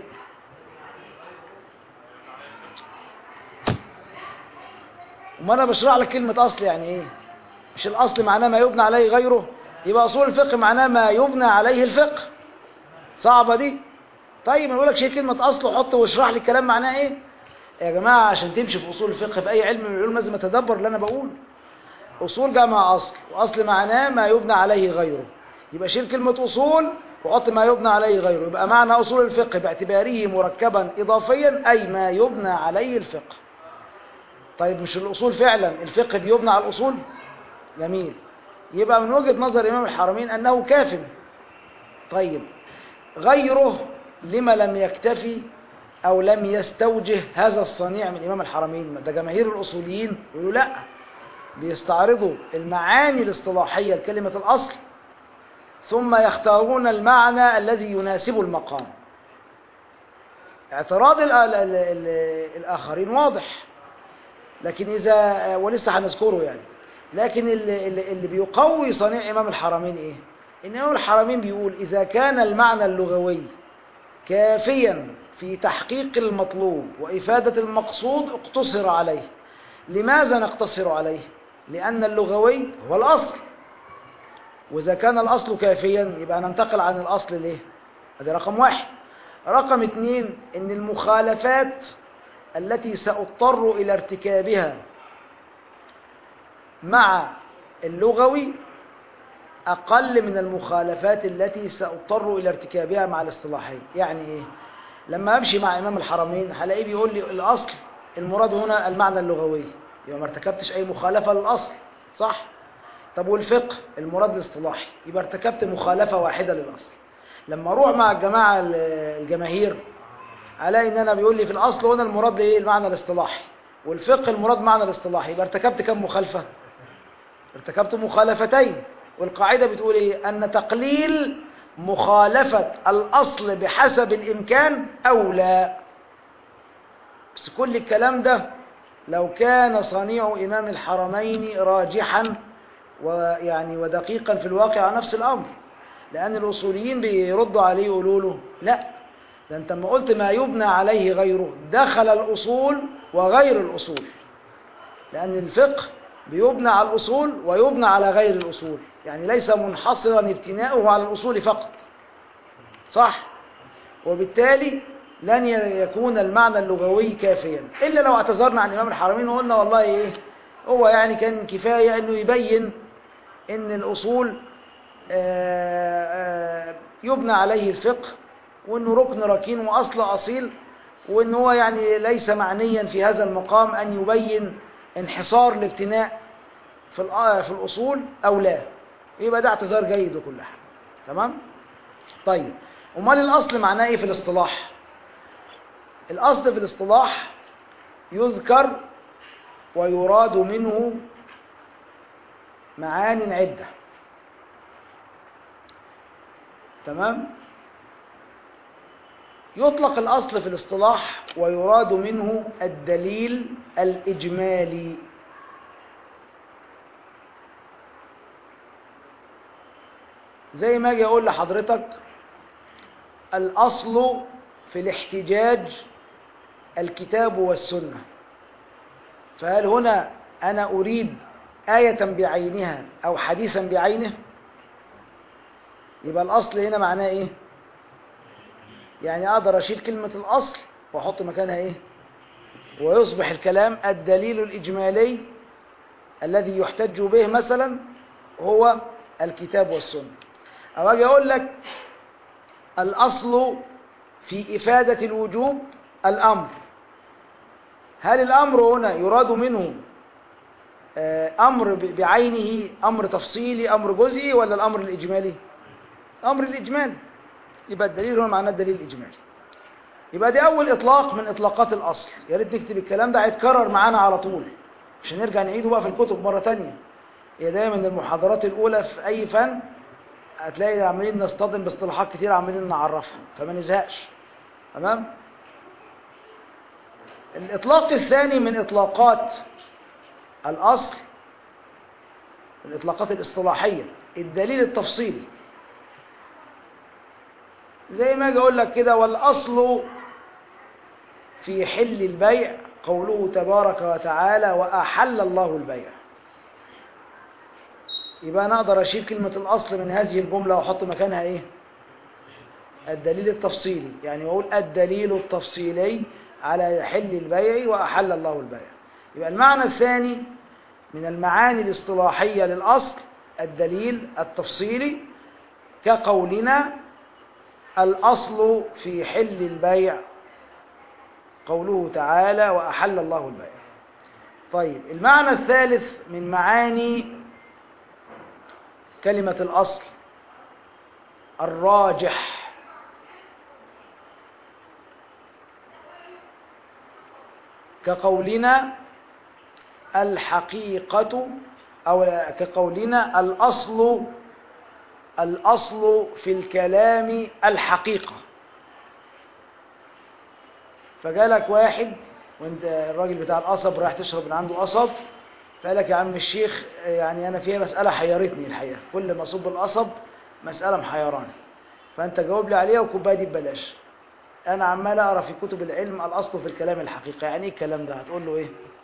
وما أنا بشرح لك كلمة أصل يعني إيه مش الأصل معناه ما يبنى عليه غيره يبقى أصول الفقه معناه ما يبنى عليه الفقه صعبة دي طيب أنا بقول لك شيل كلمة أصل وحط واشرح لي الكلام معناه إيه يا جماعة عشان تمشي في أصول الفقه في أي علم من العلوم لازم أتدبر اللي أنا بقوله أصول جمع أصل وأصل معناه ما يبنى عليه غيره يبقى شيل كلمة أصول وحط ما يبنى عليه غيره يبقى معنى أصول الفقه باعتباره مركبا إضافيا أي ما يبنى عليه الفقه طيب مش الأصول فعلا الفقه بيبنى على الأصول جميل يبقى من وجهة نظر إمام الحرمين أنه كاف طيب غيره لما لم يكتفي أو لم يستوجه هذا الصنيع من إمام الحرمين ده جماهير الأصوليين يقولوا لأ بيستعرضوا المعاني الاصطلاحية لكلمة الأصل ثم يختارون المعنى الذي يناسب المقام اعتراض ال ال ال ال الآخرين واضح لكن إذا ولسه هنذكره يعني لكن اللي, اللي بيقوي صنيع إمام الحرمين إيه؟ إن إمام الحرمين بيقول إذا كان المعنى اللغوي كافيا في تحقيق المطلوب وإفادة المقصود اقتصر عليه لماذا نقتصر عليه؟ لأن اللغوي هو الأصل وإذا كان الأصل كافيا يبقى ننتقل عن الأصل ليه هذا رقم واحد رقم اثنين إن المخالفات التي سأضطر إلى ارتكابها مع اللغوي أقل من المخالفات التي سأضطر إلى ارتكابها مع الاصطلاحي يعني إيه لما أمشي مع إمام الحرمين هلاقيه بيقول لي الأصل المراد هنا المعنى اللغوي يبقى ما ارتكبتش أي مخالفة للأصل صح؟ طب والفقه المراد الاصطلاحي يبقى ارتكبت مخالفة واحدة للأصل لما أروح مع الجماعة الجماهير ألاقي إن أنا بيقول لي في الأصل هنا المراد إيه المعنى الاصطلاحي والفقه المراد معنى الاصطلاحي يبقى ارتكبت كم مخالفة؟ ارتكبت مخالفتين والقاعدة بتقول إيه؟ أن تقليل مخالفة الأصل بحسب الإمكان أولى بس كل الكلام ده لو كان صنيع إمام الحرمين راجحا ويعني ودقيقا في الواقع على نفس الأمر لأن الأصوليين بيردوا عليه يقولوا له لا ده أنت ما قلت ما يبنى عليه غيره دخل الأصول وغير الأصول لأن الفقه بيبنى على الأصول ويبنى على غير الأصول يعني ليس منحصرا ابتناؤه على الأصول فقط صح وبالتالي لن يكون المعنى اللغوي كافيا إلا لو اعتذرنا عن إمام الحرمين وقلنا والله إيه هو يعني كان كفاية أنه يبين أن الأصول يبنى عليه الفقه وأنه ركن ركين وأصل أصيل وأنه هو يعني ليس معنيا في هذا المقام أن يبين انحصار الابتناء في في الأصول أو لا يبقى ده اعتذار جيد وكل حاجة تمام طيب امال الأصل معناه إيه في الاصطلاح الأصل في الاصطلاح يذكر ويراد منه معان عدة تمام يطلق الأصل في الاصطلاح ويراد منه الدليل الإجمالي زي ما اجي اقول لحضرتك الأصل في الاحتجاج الكتاب والسنة فهل هنا أنا أريد آية بعينها أو حديثا بعينه يبقى الأصل هنا معناه إيه يعني أقدر أشيل كلمة الأصل وأحط مكانها إيه ويصبح الكلام الدليل الإجمالي الذي يحتج به مثلا هو الكتاب والسنة أو أجي أقول لك الأصل في إفادة الوجوب الأمر هل الأمر هنا يراد منه آه، أمر ب- بعينه أمر تفصيلي أمر جزئي ولا الأمر الإجمالي أمر الإجمالي يبقى الدليل هنا معناه الدليل الإجمالي يبقى دي أول إطلاق من إطلاقات الأصل يا ريت نكتب الكلام ده هيتكرر معانا على طول مش هنرجع نعيده بقى في الكتب مرة تانية هي دايما المحاضرات الأولى في أي فن هتلاقي عمالين نصطدم باصطلاحات كتير عمالين نعرفها فما نزهقش تمام الإطلاق الثاني من إطلاقات الأصل الإطلاقات الاصطلاحية الدليل التفصيلي زي ما اجي اقول لك كده والاصل في حل البيع قوله تبارك وتعالى واحل الله البيع يبقى انا اقدر اشيل كلمه الاصل من هذه الجمله واحط مكانها ايه الدليل التفصيلي يعني اقول الدليل التفصيلي على حل البيع واحل الله البيع يبقى المعنى الثاني من المعاني الاصطلاحيه للاصل الدليل التفصيلي كقولنا الأصل في حل البيع قوله تعالى وأحل الله البيع طيب المعنى الثالث من معاني كلمة الأصل الراجح كقولنا الحقيقة أو كقولنا الأصل الأصل في الكلام الحقيقة فجالك واحد وانت الراجل بتاع القصب رايح تشرب من عنده قصب فقال لك يا عم الشيخ يعني انا فيها مسألة حيرتني الحقيقة كل ما اصب القصب مسألة محيراني فانت جاوب لي عليها والكوبايه دي ببلاش انا عمال اقرا في كتب العلم الاصل في الكلام الحقيقة يعني ايه الكلام ده هتقول له ايه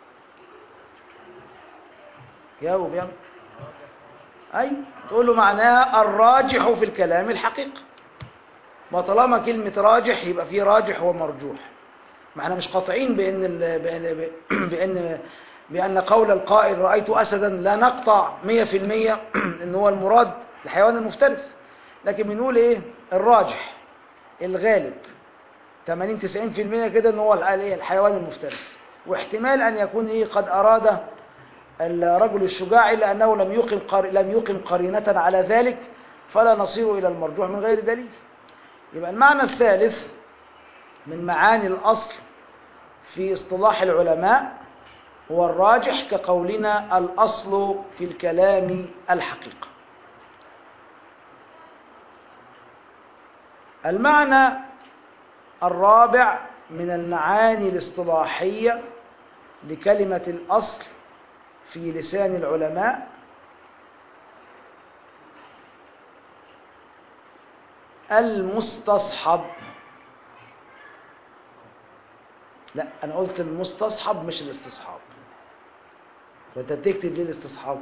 جاوب يلا أي تقول له معناها الراجح في الكلام الحقيقة ما طالما كلمة راجح يبقى فيه راجح ومرجوح ما احنا مش قاطعين بأن, ال... بأن... بأن... بأن قول القائل رأيت أسدا لا نقطع مية في المية أن هو المراد الحيوان المفترس لكن بنقول إيه الراجح الغالب 80-90% كده أن هو الحيوان المفترس واحتمال أن يكون إيه قد أراد الرجل الشجاع إلا أنه لم يقم, قر... لم يقم قرينة على ذلك فلا نصير إلى المرجوح من غير دليل يبقى المعنى الثالث من معاني الأصل في اصطلاح العلماء هو الراجح كقولنا الأصل في الكلام الحقيقة المعنى الرابع من المعاني الاصطلاحية لكلمة الأصل في لسان العلماء المستصحب لا أنا قلت المستصحب مش الاستصحاب فأنت بتكتب ليه الاستصحاب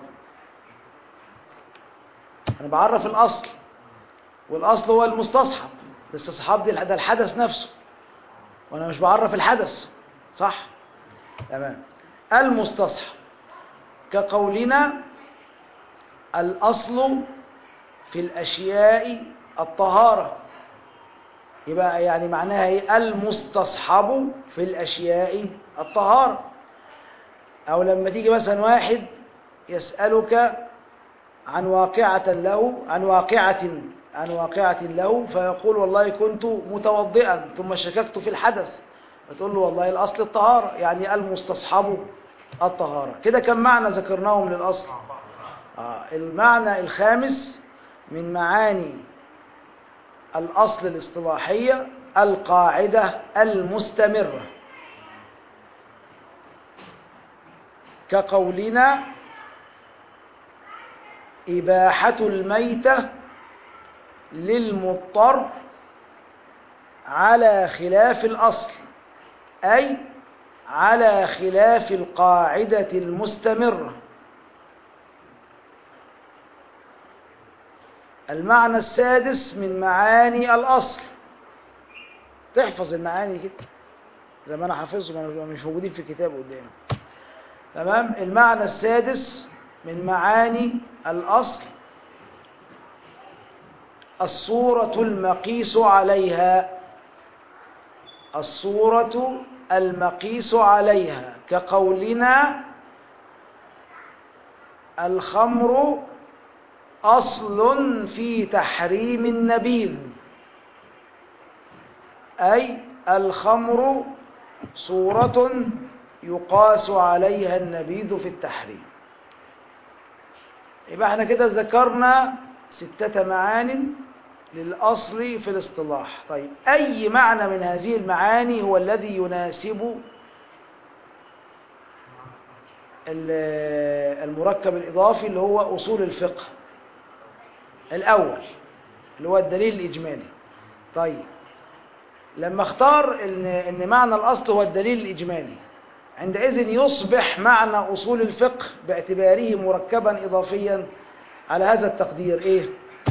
أنا بعرف الأصل والأصل هو المستصحب الاستصحاب دي ده الحدث نفسه وأنا مش بعرف الحدث صح تمام المستصحب كقولنا الأصل في الأشياء الطهارة يبقى يعني معناها ايه المستصحب في الأشياء الطهارة أو لما تيجي مثلا واحد يسألك عن واقعة له عن واقعة عن واقعة له فيقول والله كنت متوضئا ثم شككت في الحدث فتقول له والله الأصل الطهارة يعني المستصحب الطهارة كده كم معنى ذكرناهم للأصل آه المعنى الخامس من معاني الأصل الاصطلاحية القاعدة المستمرة كقولنا إباحة الميتة للمضطر على خلاف الأصل أي على خلاف القاعدة المستمرة المعنى السادس من معاني الأصل تحفظ المعاني كده زي ما أنا حافظهم مش موجودين في الكتاب قدامي تمام المعنى السادس من معاني الأصل الصورة المقيس عليها الصورة المقيس عليها كقولنا الخمر أصل في تحريم النبيذ أي الخمر صورة يقاس عليها النبيذ في التحريم يبقى احنا كده ذكرنا ستة معان للأصل في الاصطلاح طيب أي معنى من هذه المعاني هو الذي يناسب ال- المركب الإضافي اللي هو أصول الفقه الأول اللي هو الدليل الإجمالي طيب لما اختار ان ان معنى الاصل هو الدليل الاجمالي عندئذ يصبح معنى اصول الفقه باعتباره مركبا اضافيا على هذا التقدير ايه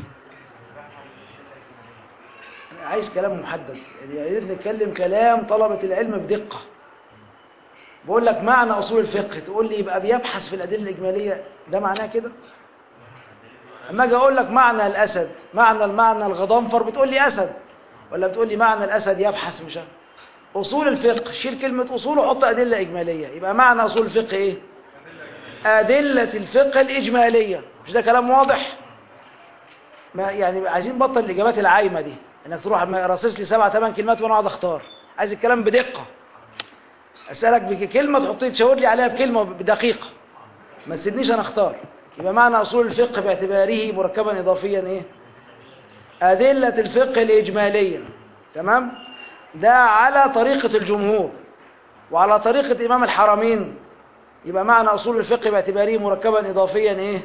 انا عايز كلام محدد يعني يا ريت نتكلم كلام طلبة العلم بدقة بقول لك معنى اصول الفقه تقول لي يبقى بيبحث في الادله الاجماليه ده معناه كده اما اجي اقول لك معنى الاسد معنى المعنى الغضنفر بتقول لي اسد ولا بتقول لي معنى الاسد يبحث مش عارف. اصول الفقه شيل كلمه اصول وحط ادله اجماليه يبقى معنى اصول الفقه ايه ادله الفقه الاجماليه مش ده كلام واضح ما يعني عايزين نبطل الاجابات العايمه دي انك تروح راصص لي سبع ثمان كلمات وانا اقعد اختار عايز الكلام بدقه اسالك بكلمه تحط لي تشاور لي عليها بكلمه بدقيقه ما تسيبنيش انا اختار يبقى معنى اصول الفقه باعتباره مركبا اضافيا ايه ادله الفقه الاجماليه تمام ده على طريقه الجمهور وعلى طريقه امام الحرمين يبقى معنى اصول الفقه باعتباره مركبا اضافيا ايه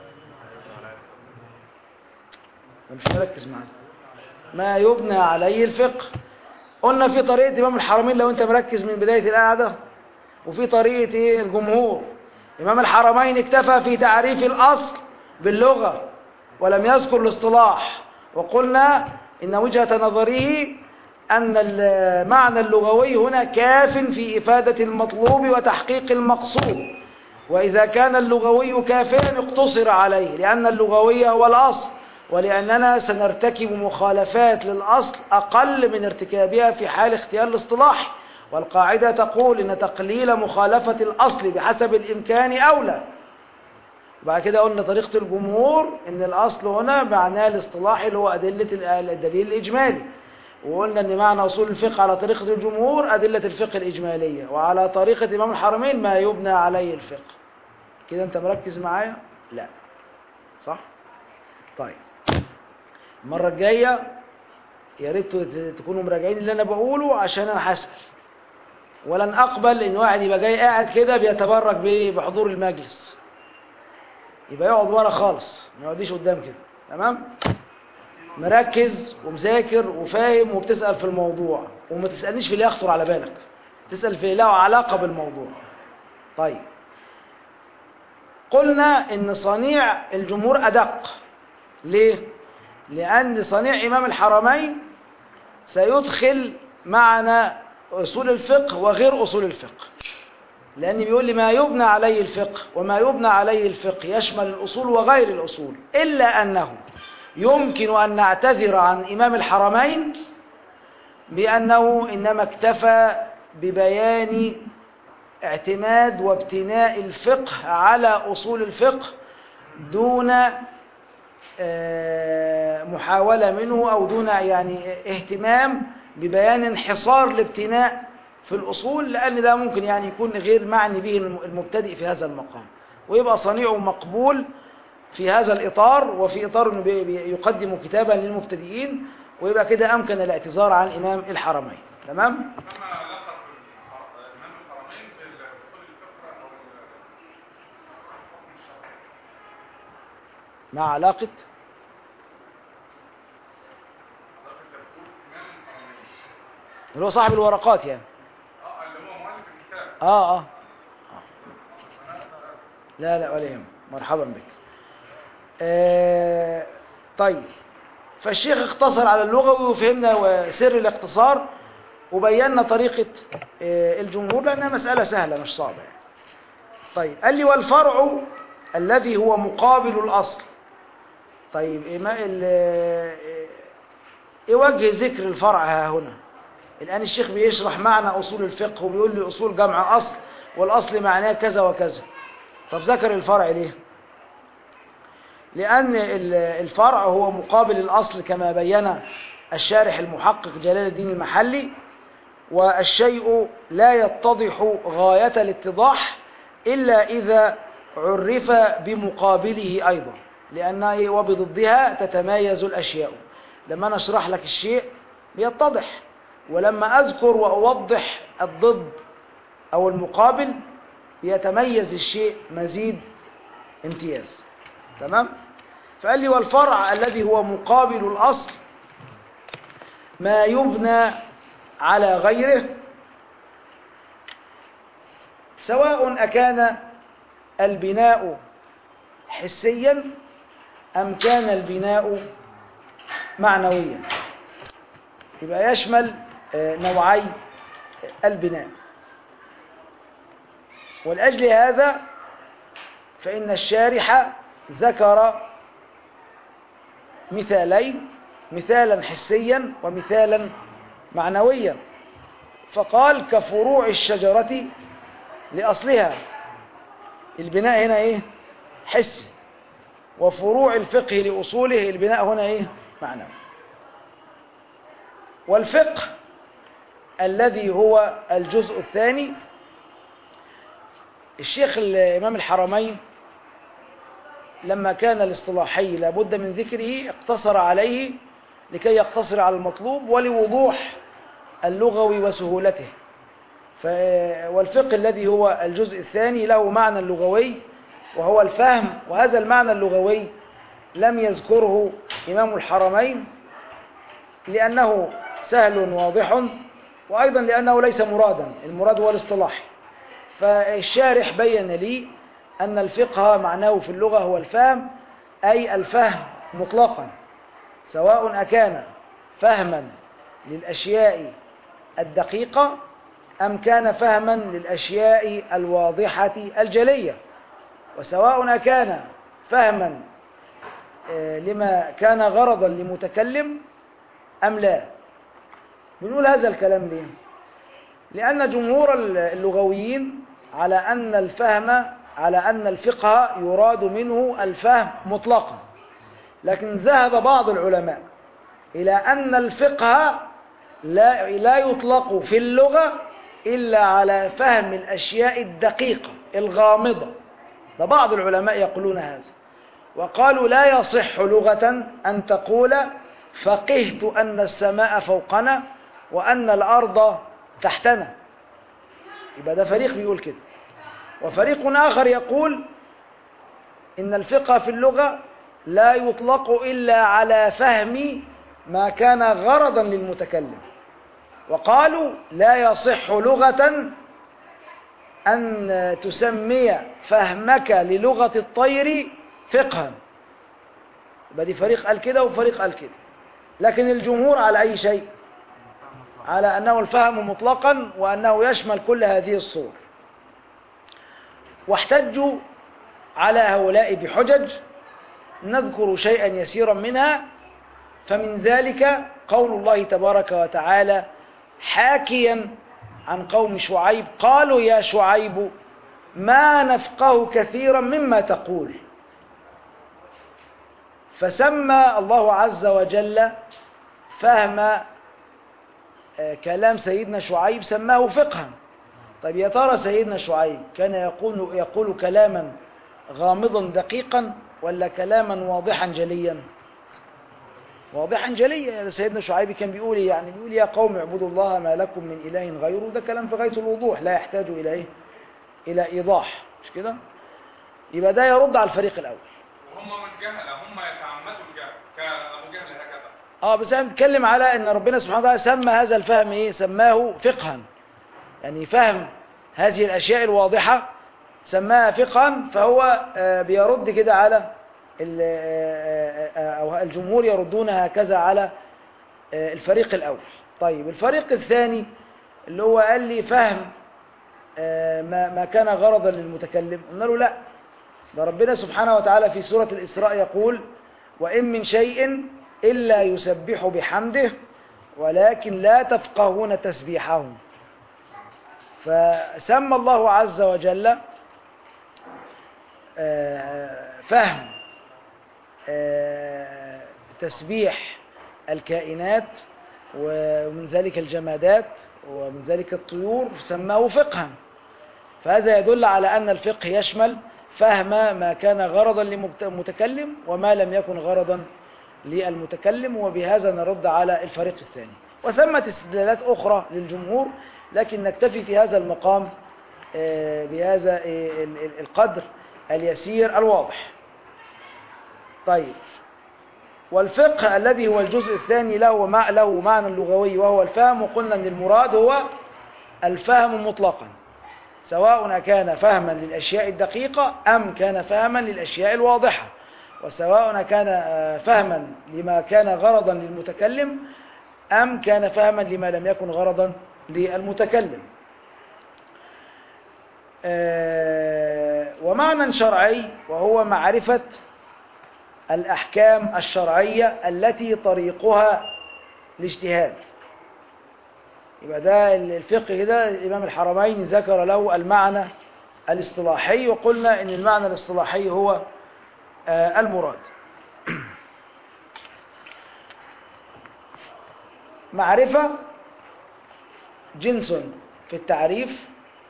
أنا مش مركز معايا ما يبنى عليه الفقه قلنا في طريقة إمام الحرمين لو أنت مركز من بداية القعدة وفي طريقة إيه الجمهور إمام الحرمين اكتفى في تعريف الأصل باللغة ولم يذكر الاصطلاح وقلنا إن وجهة نظره أن المعنى اللغوي هنا كاف في إفادة المطلوب وتحقيق المقصود وإذا كان اللغوي كافيا اقتصر عليه لأن اللغوي هو الأصل ولأننا سنرتكب مخالفات للأصل أقل من ارتكابها في حال اختيار الاصطلاح والقاعدة تقول إن تقليل مخالفة الأصل بحسب الإمكان أولى بعد كده قلنا طريقة الجمهور إن الأصل هنا معناه الاصطلاحي اللي هو أدلة الدليل الإجمالي وقلنا إن معنى أصول الفقه على طريقة الجمهور أدلة الفقه الإجمالية وعلى طريقة إمام الحرمين ما يبنى عليه الفقه كده أنت مركز معايا؟ لا صح؟ طيب المرة الجاية يا ريت تكونوا مراجعين اللي أنا بقوله عشان أنا هسأل ولن أقبل إن واحد يبقى جاي قاعد كده بيتبرك بحضور المجلس يبقى يقعد ورا خالص ما يقعديش قدام كده تمام مركز ومذاكر وفاهم وبتسأل في الموضوع وما تسألنيش في اللي يخطر على بالك تسأل في له علاقة بالموضوع طيب قلنا إن صنيع الجمهور أدق ليه؟ لأن صنيع إمام الحرمين سيدخل معنا أصول الفقه وغير أصول الفقه لأن بيقول لي ما يبنى عليه الفقه وما يبنى عليه الفقه يشمل الأصول وغير الأصول إلا أنه يمكن أن نعتذر عن إمام الحرمين بأنه إنما اكتفى ببيان اعتماد وابتناء الفقه على أصول الفقه دون محاولة منه أو دون يعني اهتمام ببيان انحصار الابتناء في الأصول لأن ده ممكن يعني يكون غير معني به المبتدئ في هذا المقام ويبقى صنيعه مقبول في هذا الإطار وفي إطار أنه يقدم كتابا للمبتدئين ويبقى كده أمكن الاعتذار عن إمام الحرمين تمام؟ مع علاقة اللي هو صاحب الورقات يعني اه اه لا لا ولا يهم مرحبا بك آه طيب فالشيخ اختصر على اللغوي وفهمنا سر الاختصار وبينا طريقة آه الجمهور لأنها مسألة سهلة مش صعبة يعني. طيب قال لي والفرع الذي هو مقابل الأصل طيب ايه وجه ذكر الفرع ها هنا الآن الشيخ بيشرح معنى أصول الفقه وبيقول لي أصول جمع أصل والأصل معناه كذا وكذا طب ذكر الفرع ليه لأن ال- الفرع هو مقابل الأصل كما بين الشارح المحقق جلال الدين المحلي والشيء لا يتضح غاية الاتضاح إلا إذا عرف بمقابله أيضا لأن وبضدها تتمايز الأشياء لما أنا أشرح لك الشيء بيتضح ولما أذكر وأوضح الضد أو المقابل يتميز الشيء مزيد امتياز تمام فقال لي والفرع الذي هو مقابل الأصل ما يبنى على غيره سواء أكان البناء حسيا أم كان البناء معنويا يبقى يشمل آه، نوعي البناء ولأجل هذا فإن الشارح ذكر مثالين مثالا حسيا ومثالا معنويا فقال كفروع الشجرة لأصلها البناء هنا إيه حسي وفروع الفقه لأصوله البناء هنا إيه معنوي والفقه الذي هو الجزء الثاني الشيخ الإمام الحرمين لما كان الاصطلاحي لابد من ذكره اقتصر عليه لكي يقتصر على المطلوب ولوضوح اللغوي وسهولته ف... والفقه الذي هو الجزء الثاني له معنى لغوي وهو الفهم وهذا المعنى اللغوي لم يذكره إمام الحرمين لأنه سهل واضح وأيضا لأنه ليس مرادا المراد هو الاصطلاح فالشارح بين لي أن الفقه معناه في اللغة هو الفهم أي الفهم مطلقا سواء أكان فهما للأشياء الدقيقة أم كان فهما للأشياء الواضحة الجلية وسواء أكان فهما آه، لما كان غرضا لمتكلم أم لا بنقول هذا الكلام ليه لأن جمهور اللغويين على أن الفهم على أن الفقه يراد منه الفهم مطلقا لكن ذهب بعض العلماء إلى أن الفقه لا, لا يطلق في اللغة إلا على فهم الأشياء الدقيقة الغامضة ده بعض العلماء يقولون هذا وقالوا لا يصح لغة أن تقول فقهت أن السماء فوقنا وأن الأرض تحتنا يبقى ده فريق بيقول كده وفريق آخر يقول إن الفقه في اللغة لا يطلق إلا على فهم ما كان غرضا للمتكلم وقالوا لا يصح لغة أن تسمي فهمك للغة الطير فقها يبقى دي فريق قال كده وفريق قال كده لكن الجمهور على أي شيء على أنه الفهم مطلقا وأنه يشمل كل هذه الصور واحتجوا على هؤلاء بحجج نذكر شيئا يسيرا منها فمن ذلك قول الله تبارك وتعالى حاكيا عن قوم شعيب قالوا يا شعيب ما نفقه كثيرا مما تقول فسمى الله عز وجل فهم آه، كلام سيدنا شعيب سماه فقها طيب يا ترى سيدنا شعيب كان يقول يقول كلاما غامضا دقيقا ولا كلاما واضحا جليا واضحا جليا يعني سيدنا شعيب كان بيقول إيه؟ يعني بيقول يا قوم اعبدوا الله ما لكم من اله غيره ده كلام في غايه الوضوح لا يحتاج الى ايه الى ايضاح مش كده يبقى ده يرد على الفريق الاول هم مش جهلة هم يتعمدوا الجهل كأبو جهل هكذا اه بس انا بنتكلم على ان ربنا سبحانه وتعالى سمى هذا الفهم ايه سماه فقها يعني فهم هذه الاشياء الواضحه سماها فقها فهو آه، بيرد كده على ال- آه، آه، او الجمهور يردون هكذا على آه، الفريق الاول طيب الفريق الثاني اللي هو قال لي فهم آه، ما ما كان غرضا للمتكلم قلنا له لا ده ربنا سبحانه وتعالى في سورة الإسراء يقول وإن من شيء إلا يسبح بحمده ولكن لا تفقهون تسبيحهم فسمى الله عز وجل آه، فهم آه، تسبيح الكائنات ومن ذلك الجمادات ومن ذلك الطيور سماه فقها فهذا يدل على أن الفقه يشمل فهم ما كان غرضا للمتكلم وما لم يكن غرضا للمتكلم وبهذا نرد على الفريق الثاني وثمت استدلالات أخرى للجمهور لكن نكتفي في هذا المقام آه، بهذا آه، ال- ال- القدر اليسير الواضح طيب والفقه الذي هو الجزء الثاني له مع له معنى لغوي وهو الفهم وقلنا ان المراد هو الفهم مطلقا سواء كان فهما للأشياء الدقيقة أم كان فهما للأشياء الواضحة وسواء كان آه، فهما لما كان غرضا للمتكلم أم كان فهما لما لم يكن غرضا للمتكلم آه، ومعنى شرعي وهو معرفة الأحكام الشرعية التي طريقها الاجتهاد يبقى ده الفقه ده الإمام الحرمين ذكر له المعنى الاصطلاحي وقلنا إن المعنى الاصطلاحي هو آه، المراد معرفة جنس في التعريف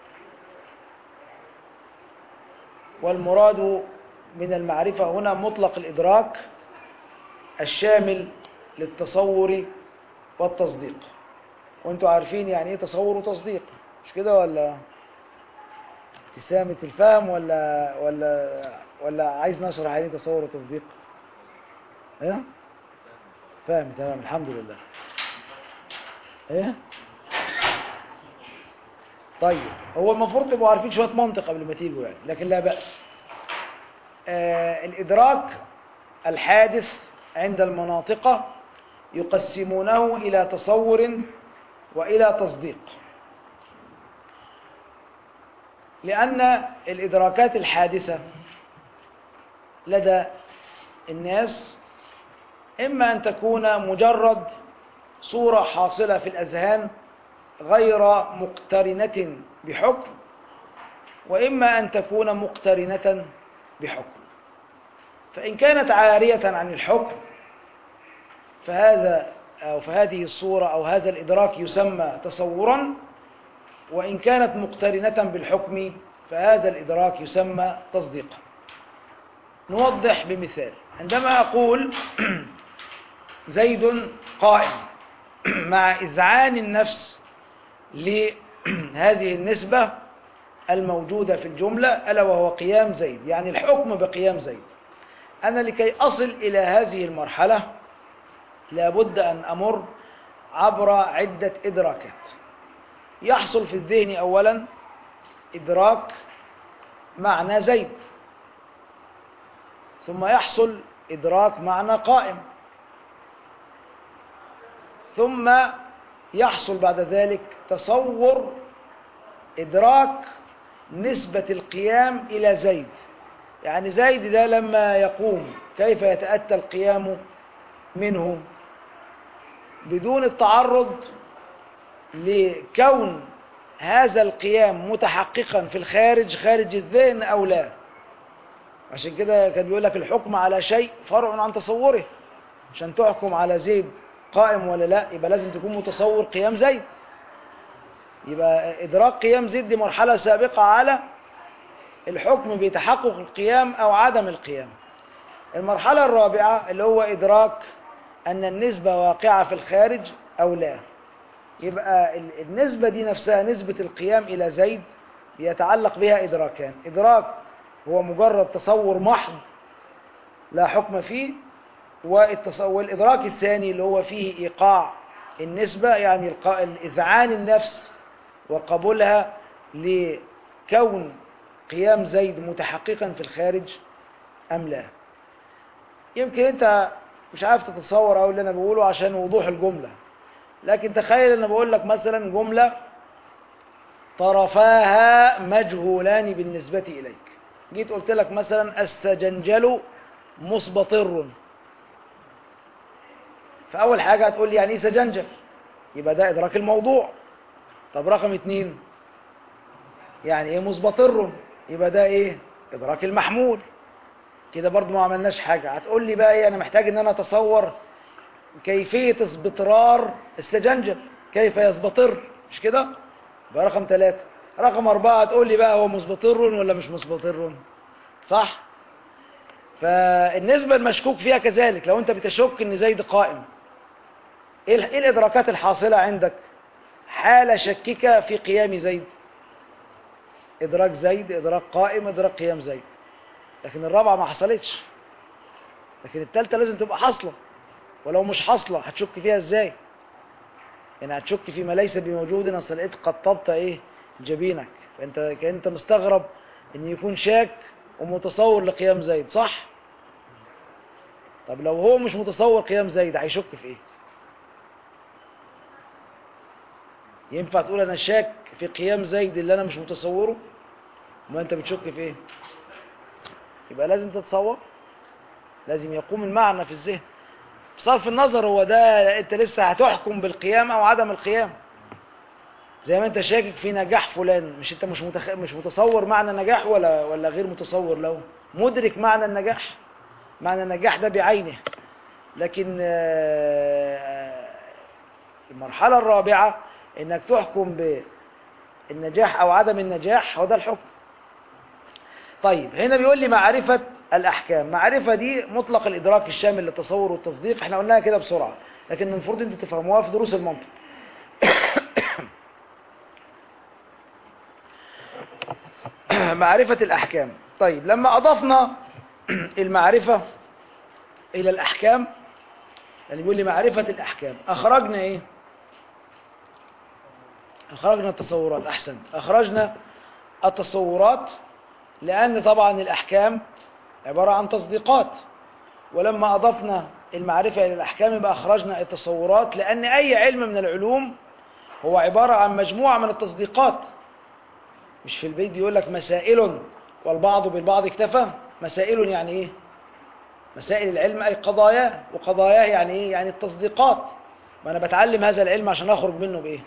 والمراد من المعرفة هنا مطلق الإدراك الشامل للتصور والتصديق وانتوا عارفين يعني ايه تصور وتصديق مش كده ولا ابتسامة الفهم ولا ولا ولا عايز نشرح يعني ايه تصور وتصديق ايه فاهم تمام الحمد لله ايه طيب هو المفروض تبقوا عارفين شوية منطق قبل ما تيجوا يعني لكن لا بأس آه الإدراك الحادث عند المناطق يقسمونه إلى تصور وإلى تصديق لأن الإدراكات الحادثة لدى الناس إما أن تكون مجرد صورة حاصلة في الأذهان غير مقترنة بحكم وإما أن تكون مقترنة بحكم فإن كانت عارية عن الحكم فهذا أو فهذه الصورة أو هذا الإدراك يسمى تصورا وإن كانت مقترنة بالحكم فهذا الإدراك يسمى تصديقا نوضح بمثال عندما أقول زيد قائم مع إذعان النفس لهذه النسبة الموجودة في الجملة ألا وهو قيام زيد يعني الحكم بقيام زيد أنا لكي أصل إلى هذه المرحلة لابد أن أمر عبر عدة إدراكات يحصل في الذهن أولا إدراك معنى زيد ثم يحصل إدراك معنى قائم ثم يحصل بعد ذلك تصور إدراك نسبة القيام إلى زيد يعني زيد ده لما يقوم كيف يتأتى القيام منه بدون التعرض لكون هذا القيام متحققا في الخارج خارج الذهن أو لا عشان كده كان بيقول لك الحكم على شيء فرع عن تصوره عشان تحكم على زيد قائم ولا لا يبقى لازم تكون متصور قيام زيد يبقى إدراك قيام زيد دي مرحلة سابقة على الحكم بتحقق القيام أو عدم القيام المرحلة الرابعة اللي هو إدراك أن النسبة واقعة في الخارج أو لا يبقى ال- النسبة دي نفسها نسبة القيام إلى زيد يتعلق بها إدراكان إدراك هو مجرد تصور محض لا حكم فيه والتص- والإدراك الثاني اللي هو فيه إيقاع النسبة يعني الق- إذعان النفس وقبولها لكون قيام زيد متحققا في الخارج أم لا يمكن أنت مش عارف تتصور أو اللي أنا بقوله عشان وضوح الجملة لكن تخيل أنا بقول لك مثلا جملة طرفاها مجهولان بالنسبة إليك جيت قلت لك مثلا السجنجل مصبطر فأول حاجة هتقول لي يعني إيه سجنجل يبقى ده إدراك الموضوع طب رقم اتنين يعني إيه مصبطر يبقى ده إيه إدراك المحمول كده برضو ما عملناش حاجة هتقول لي بقى إيه أنا محتاج إن أنا أتصور كيفية اسبطرار السجنجل كيف يسبطر مش كده يبقى رقم ثلاثة رقم أربعة تقول لي بقى هو مسبطر ولا مش مسبطر صح فالنسبة المشكوك فيها كذلك لو أنت بتشك إن زيد قائم إيه ال- إيه الإدراكات الحاصلة عندك حالة شكك في قيام زيد إدراك زيد إدراك قائم إدراك قيام زيد لكن الرابعة ما حصلتش لكن التالتة لازم تبقى حاصلة ولو مش حاصلة هتشك فيها ازاي يعني هتشك فيما ليس بموجود اصل لقيت قطبت ايه جبينك فانت كأنت مستغرب ان يكون شاك ومتصور لقيام زيد صح طب لو هو مش متصور قيام زيد هيشك في ايه ينفع تقول انا شاك في قيام زيد اللي انا مش متصوره ما انت بتشك في ايه يبقى لازم تتصور لازم يقوم المعنى في الذهن بصرف النظر هو ده انت لسه هتحكم بالقيام او عدم القيام زي ما انت شاكك في نجاح فلان مش انت مش متخ... مش متصور معنى النجاح ولا ولا غير متصور له مدرك معنى النجاح معنى النجاح ده بعينه لكن آه، المرحلة الرابعة انك تحكم بالنجاح او عدم النجاح هو ده الحكم طيب هنا بيقول لي معرفة الأحكام معرفة دي مطلق الإدراك الشامل للتصور والتصديق احنا قلناها كده بسرعة لكن المفروض انتوا تفهموها في دروس المنطق معرفة الأحكام طيب لما أضفنا المعرفة إلى الأحكام يعني بيقول لي معرفة الأحكام أخرجنا إيه أخرجنا التصورات أحسن أخرجنا التصورات لأن طبعا الأحكام عبارة عن تصديقات ولما أضفنا المعرفة إلى الأحكام يبقى أخرجنا التصورات لأن أي علم من العلوم هو عبارة عن مجموعة من التصديقات مش في البيت بيقول لك مسائل والبعض بالبعض اكتفى مسائل يعني إيه مسائل العلم أي قضاياه وقضاياه يعني إيه يعني التصديقات ما أنا بتعلم هذا العلم عشان أخرج منه بإيه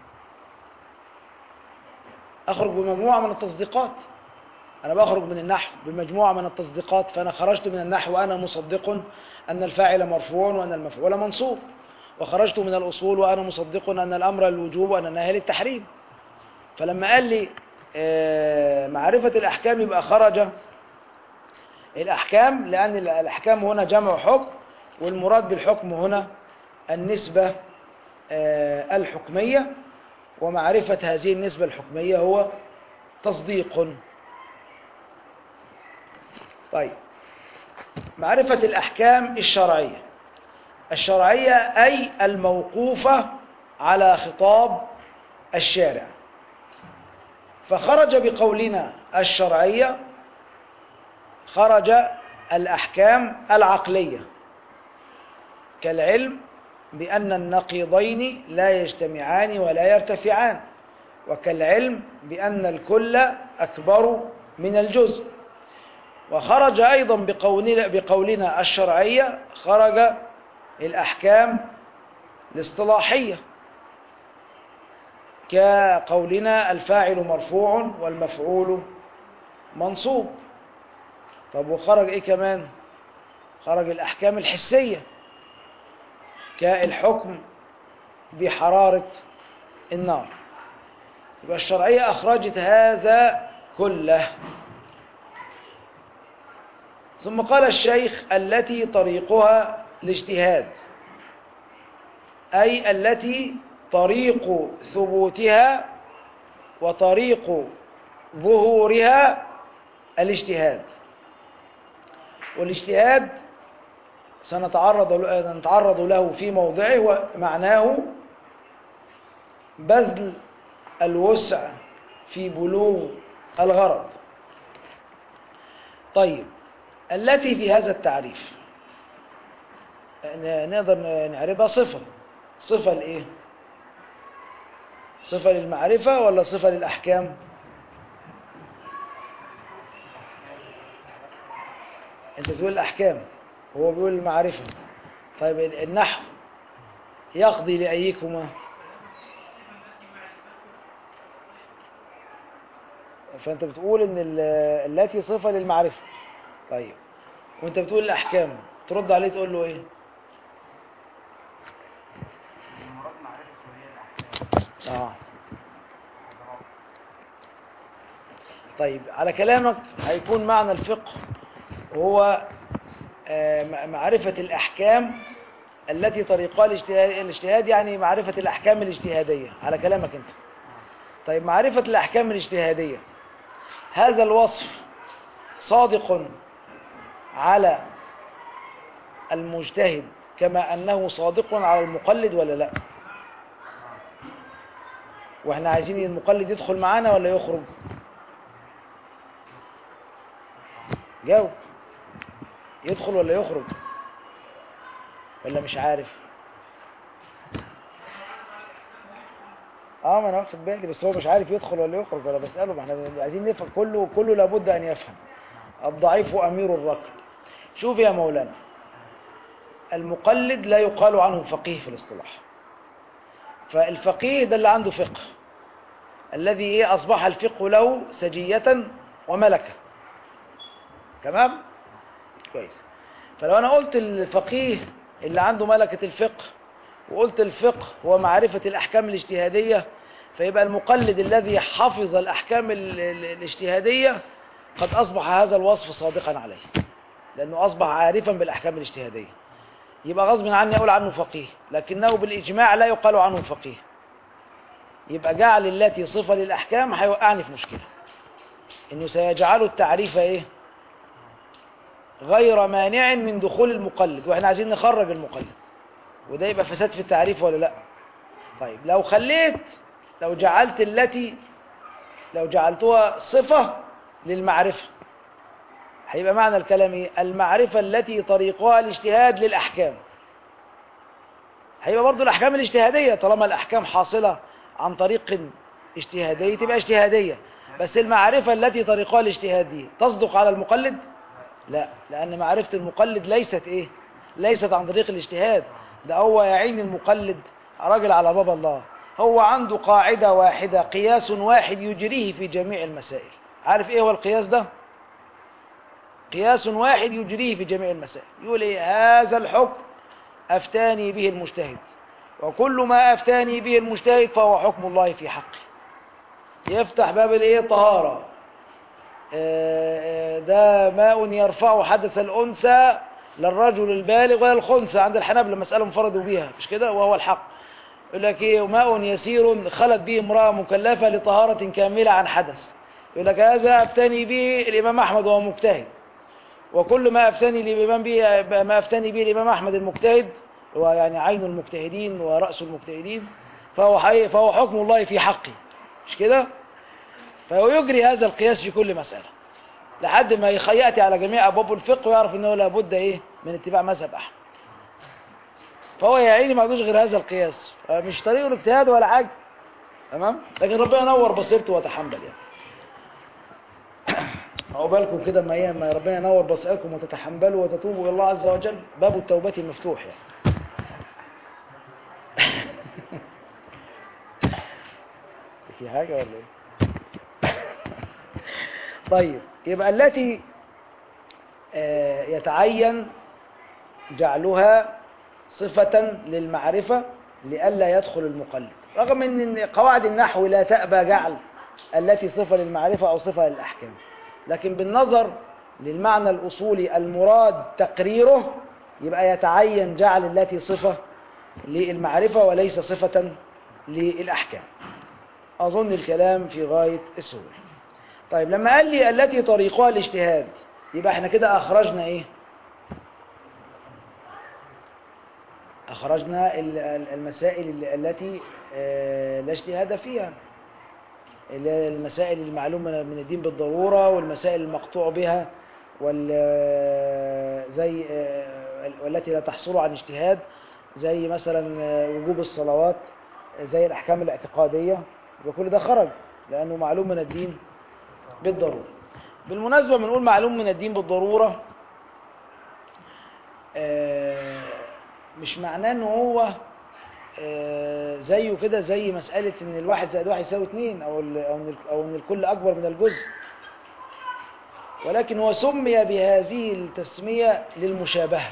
أخرج بمجموعة من التصديقات أنا بخرج من النحو بمجموعة من التصديقات فأنا خرجت من النحو وأنا مصدق أن الفاعل مرفوع وأن المفعول منصوب وخرجت من الأصول وأنا مصدق أن الأمر الوجوب وأن النهي للتحريم فلما قال لي آه، معرفة الأحكام يبقى خرج الأحكام لأن الأحكام هنا جمع حكم والمراد بالحكم هنا النسبة آه، الحكمية ومعرفة هذه النسبة الحكمية هو تصديق طيب معرفة الأحكام الشرعية الشرعية أي الموقوفة على خطاب الشارع فخرج بقولنا الشرعية خرج الأحكام العقلية كالعلم بأن النقيضين لا يجتمعان ولا يرتفعان وكالعلم بأن الكل أكبر من الجزء وخرج أيضا بقولنا, بقولنا الشرعية خرج الأحكام الاصطلاحية كقولنا الفاعل مرفوع والمفعول منصوب طب وخرج ايه كمان خرج الأحكام الحسية كالحكم بحرارة النار يبقى الشرعية أخرجت هذا كله ثم قال الشيخ التي طريقها الاجتهاد أي التي طريق ثبوتها وطريق ظهورها الاجتهاد والاجتهاد سنتعرض نتعرض له في موضعه ومعناه بذل الوسع في بلوغ الغرض طيب التي في هذا التعريف نقدر نعرفها صفة صفة لإيه صفة للمعرفة ولا صفة للأحكام أنت تقول الأحكام هو بيقول المعرفة طيب النحو يقضي لأيكما فأنت بتقول إن ال- التي صفة للمعرفة طيب وأنت بتقول الأحكام ترد عليه تقول له إيه المراد معرفة وهي الأحكام آه طيب على كلامك هيكون معنى الفقه هو آه، م- معرفة الأحكام التي طريقها الاجتهاد, الاجتهاد يعني معرفة الأحكام الاجتهادية على كلامك أنت طيب معرفة الأحكام الاجتهادية هذا الوصف صادق على المجتهد كما أنه صادق على المقلد ولا لا واحنا عايزين المقلد يدخل معانا ولا يخرج جاوب يدخل ولا يخرج ولا مش عارف اه ما انا واخد بالي بس هو مش عارف يدخل ولا يخرج ولا بساله ما احنا عايزين نفهم كله كله لابد ان يفهم الضعيف امير الركب شوف يا مولانا المقلد لا يقال عنه فقيه في الاصطلاح فالفقيه ده اللي عنده فقه الذي ايه اصبح الفقه له سجية وملكة تمام كويس فلو انا قلت الفقيه اللي عنده ملكة الفقه وقلت الفقه هو معرفة الاحكام الاجتهادية فيبقى المقلد الذي حفظ الاحكام ال- ال- الاجتهادية قد اصبح هذا الوصف صادقا عليه لانه اصبح عارفا بالاحكام الاجتهادية يبقى غصب عني اقول عنه فقيه لكنه بالاجماع لا يقال عنه فقيه يبقى جعل التي صفة للأحكام هيوقعني في مشكلة إنه سيجعل التعريف إيه غير مانع من دخول المقلد وإحنا عايزين نخرج المقلد وده يبقى فساد في التعريف ولا لا طيب لو خليت لو جعلت التي لو جعلتها صفة للمعرفة هيبقى معنى الكلام إيه المعرفة التي طريقها الاجتهاد للأحكام هيبقى برضو الأحكام الاجتهادية طالما الأحكام حاصلة عن طريق اجتهادي تبقى اجتهادية بس المعرفة التي طريقها الاجتهاد دي تصدق على المقلد لا لأن معرفة المقلد ليست إيه ليست عن طريق الاجتهاد ده هو يعين المقلد راجل على باب الله هو عنده قاعدة واحدة قياس واحد يجريه في جميع المسائل عارف إيه هو القياس ده قياس واحد يجريه في جميع المسائل يقول إيه هذا الحكم أفتاني به المجتهد وكل ما أفتاني به المجتهد فهو حكم الله في حقي يفتح باب الايه الطهارة آه، آه، ده ماء يرفع حدث الأنثى للرجل البالغ ولا الخنثى عند الحنابلة مسألة انفردوا بيها مش كده وهو الحق يقول لك ايه ماء يسير خلت به امرأة مكلفة لطهارة كاملة عن حدث يقول لك هذا أفتني به الإمام أحمد وهو مجتهد وكل ما أفتني الإمام به ما أفتني به الإمام أحمد المجتهد هو يعني عين المجتهدين ورأس المجتهدين فهو حي فهو حكم الله في حقي مش كده فهو يجري هذا القياس في كل مسألة لحد ما يخ- يأتي على جميع أبواب الفقه ويعرف أنه لابد إيه من اتباع مذهب أحمد فهو يا عيني ما عندوش غير هذا القياس مش طريقه الاجتهاد ولا حاجة تمام لكن ربنا ينور بصيرته وتحمل يعني عقبالكم كده ما ي- ما ربنا ينور بصائركم وتتحملوا وتتوبوا الى الله عز وجل باب التوبة مفتوح يعني في حاجة ولا ايه طيب يبقى التي آه، يتعين جعلها صفة للمعرفة لئلا يدخل المقلد رغم ان قواعد النحو لا تأبى جعل التي صفة للمعرفة او صفة للأحكام لكن بالنظر للمعنى الأصولي المراد تقريره يبقى يتعين جعل التي صفة للمعرفة وليس صفة للأحكام أظن الكلام في غاية السهولة طيب لما قال لي التي طريقها الاجتهاد يبقى احنا كده أخرجنا إيه أخرجنا ال- ال- المسائل ال- التي آه، لا اجتهاد فيها اللي هي المسائل المعلومة من الدين بالضرورة والمسائل المقطوع بها وال زي آه، والتي لا تحصل عن اجتهاد زي مثلا آه، وجوب الصلوات زي الأحكام الاعتقادية وكل ده خرج لأنه معلوم من الدين بالضرورة بالمناسبة بنقول معلوم من الدين بالضرورة آه، مش معناه ان هو آه، زيه كده زي مسألة إن الواحد زائد واحد يساوي اتنين أو ال- أو إن ال- أو إن الكل أكبر من الجزء ولكن هو سمي بهذه التسمية للمشابهة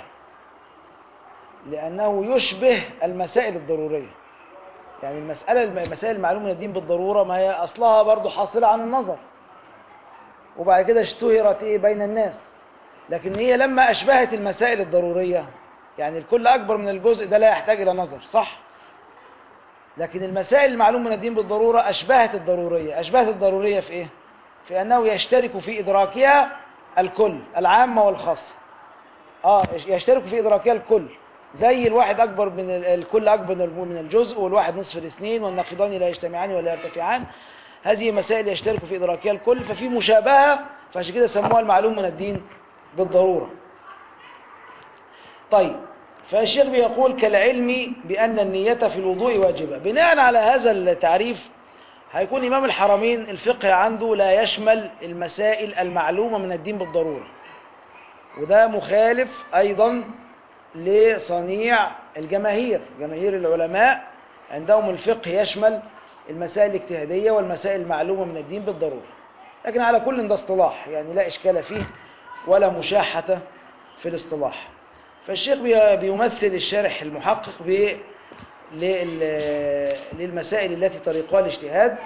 لأنه يشبه المسائل الضرورية يعني المسألة المسائل المعلومة من الدين بالضرورة ما هي أصلها برضو حاصلة عن النظر وبعد كده اشتهرت إيه بين الناس لكن هي لما أشبهت المسائل الضرورية يعني الكل أكبر من الجزء ده لا يحتاج إلى نظر صح؟ لكن المسائل المعلومة من الدين بالضرورة أشبهت الضرورية أشبهت الضرورية في إيه؟ في أنه يشترك في إدراكها الكل العامة والخاصة آه يشترك في إدراكها الكل زي الواحد أكبر من ال- الكل أكبر من من الجزء والواحد نصف الاثنين والنقيضان لا يجتمعان ولا يرتفعان هذه مسائل يشترك في إدراكها الكل ففي مشابهة فعشان كده سموها المعلوم من الدين بالضرورة طيب فالشيخ بيقول كالعلم بأن النية في الوضوء واجبة بناء على هذا التعريف هيكون إمام الحرمين الفقه عنده لا يشمل المسائل المعلومة من الدين بالضرورة وده مخالف أيضا لصنيع الجماهير جماهير العلماء عندهم الفقه يشمل المسائل الاجتهادية والمسائل المعلومة من الدين بالضرورة لكن على كل ده اصطلاح يعني لا إشكال فيه ولا مشاحة في الاصطلاح فالشيخ بي- بيمثل الشارح المحقق ب لل- للمسائل التي طريقها الاجتهاد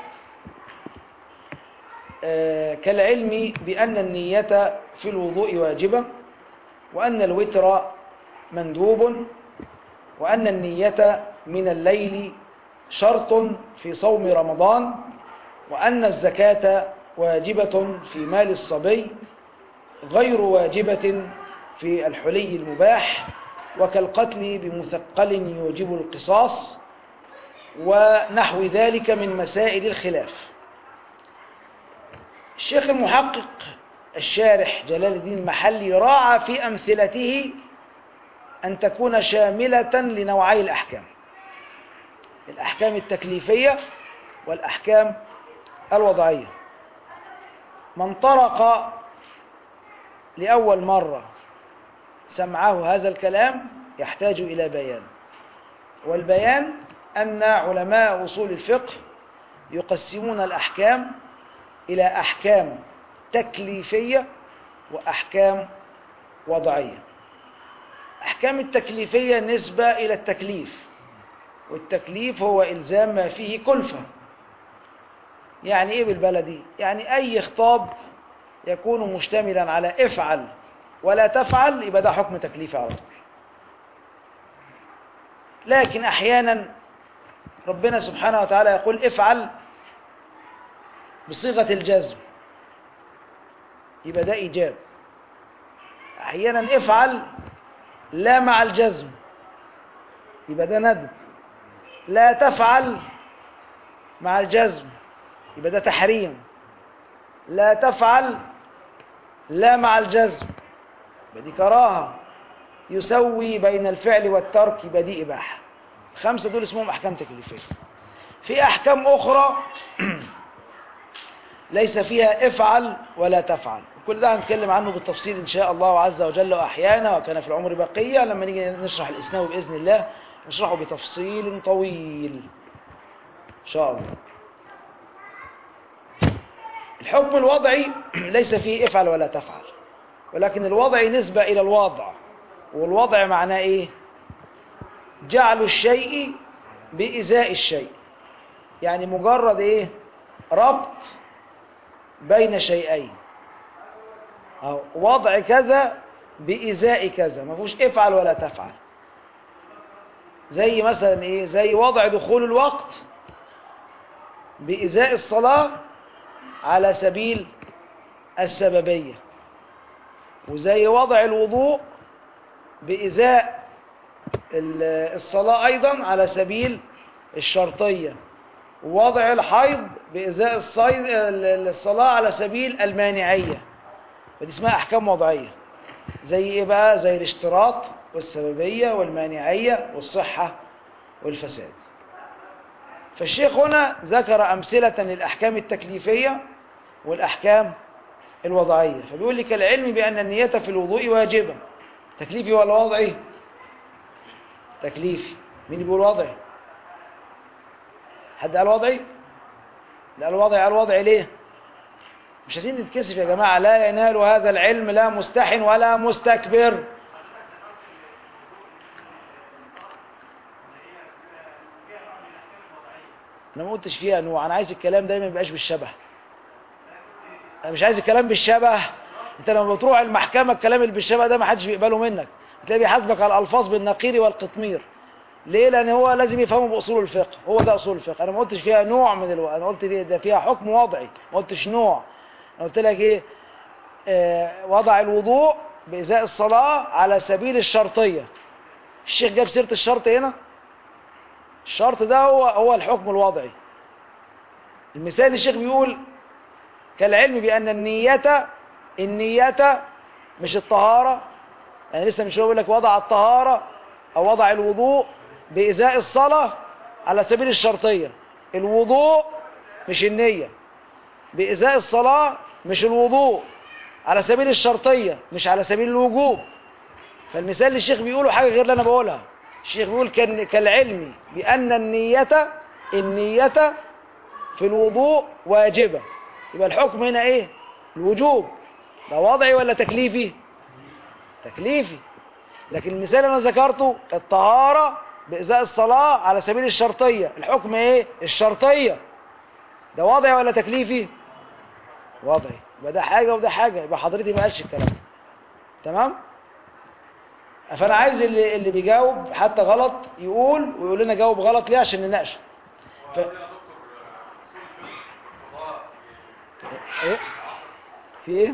آه، كالعلم بأن النية في الوضوء واجبة وأن الوتر مندوب وأن النية من الليل شرط في صوم رمضان وأن الزكاة واجبة في مال الصبي غير واجبة في الحلي المباح وكالقتل بمثقل يوجب القصاص ونحو ذلك من مسائل الخلاف الشيخ المحقق الشارح جلال الدين المحلي راعى في أمثلته أن تكون شاملة لنوعي الأحكام الأحكام التكليفية والأحكام الوضعية من طرق لأول مرة سمعه هذا الكلام يحتاج إلى بيان والبيان أن علماء أصول الفقه يقسمون الأحكام إلى أحكام تكليفية وأحكام وضعية أحكام التكليفية نسبة إلى التكليف والتكليف هو إلزام ما فيه كلفة يعني إيه بالبلدي؟ يعني أي خطاب يكون مشتملا على افعل ولا تفعل يبقى ده حكم تكليفي على طول لكن أحيانا ربنا سبحانه وتعالى يقول افعل بصيغة الجزم يبقى ده إيجاب أحيانا افعل لا مع الجزم يبقى ده ندب لا تفعل مع الجزم يبقى ده تحريم لا تفعل لا مع الجزم يبقى دي كراهة يسوي بين الفعل والترك يبقى دي إباحة الخمسة دول اسمهم أحكام تكليفية في أحكام أخرى ليس فيها افعل ولا تفعل كل ده هنتكلم عنه بالتفصيل إن شاء الله عز وجل وأحيانا وكان في العمر بقية لما نيجي نشرح الإسناوي بإذن الله نشرحه بتفصيل طويل إن شاء الله الحكم الوضعي ليس فيه افعل ولا تفعل ولكن الوضع نسبة إلى الوضع والوضع معناه إيه جعل الشيء بإزاء الشيء يعني مجرد إيه ربط بين شيئين أو وضع كذا بإزاء كذا ما فيهوش افعل ولا تفعل زي مثلا إيه زي وضع دخول الوقت بإزاء الصلاة على سبيل السببية وزي وضع الوضوء بإزاء ال- الصلاة أيضا على سبيل الشرطية ووضع الحيض بإزاء الصيد ال- الصلاة على سبيل المانعية ودي اسمها أحكام وضعية زي إيه بقى زي الاشتراط والسببية والمانعية والصحة والفساد فالشيخ هنا ذكر أمثلة للأحكام التكليفية والأحكام الوضعية فبيقول لك العلم بأن النية في الوضوء واجبة تكليفي ولا وضعي تكليفي مين بيقول وضعي حد قال وضعي لا قال وضعي قال وضعي ليه مش عايزين نتكسف يا جماعة لا ينال هذا العلم لا مستحن ولا مستكبر انا ما قلتش فيها انواع انا عايز الكلام دايما ما يبقاش بالشبه انا مش عايز الكلام بالشبه انت لما بتروح المحكمه الكلام اللي بالشبه ده ما حدش بيقبله منك تلاقيه بيحاسبك على الالفاظ بالنقير والقطمير ليه لان هو لازم يفهمه باصول الفقه هو ده اصول الفقه انا ما قلتش فيها نوع من الو... انا قلت دي ده فيها حكم وضعي ما قلتش نوع انا قلت لك ايه آه وضع الوضوء بإزاء الصلاة على سبيل الشرطية الشيخ جاب سيرة الشرط هنا الشرط ده هو هو الحكم الوضعي المثال الشيخ بيقول كالعلم بأن النية النية مش الطهارة يعني لسه مش هو بيقول لك وضع الطهارة أو وضع الوضوء بإزاء الصلاة على سبيل الشرطية الوضوء مش النية بإزاء الصلاة مش الوضوء على سبيل الشرطية مش على سبيل الوجوب فالمثال اللي الشيخ بيقوله حاجة غير اللي أنا بقولها الشيخ بيقول كان- كالعلم بأن النية النية في الوضوء واجبة يبقى الحكم هنا ايه الوجوب ده وضعي ولا تكليفي تكليفي لكن المثال اللي انا ذكرته الطهارة بإزاء الصلاة على سبيل الشرطية الحكم ايه الشرطية ده وضعي ولا تكليفي وضعي يبقى ده حاجة وده حاجة يبقى حضرتي ما قالش الكلام ده. تمام فانا عايز اللي اللي بيجاوب حتى غلط يقول ويقول لنا جاوب غلط ليه عشان نناقشه ف... ايه في ايه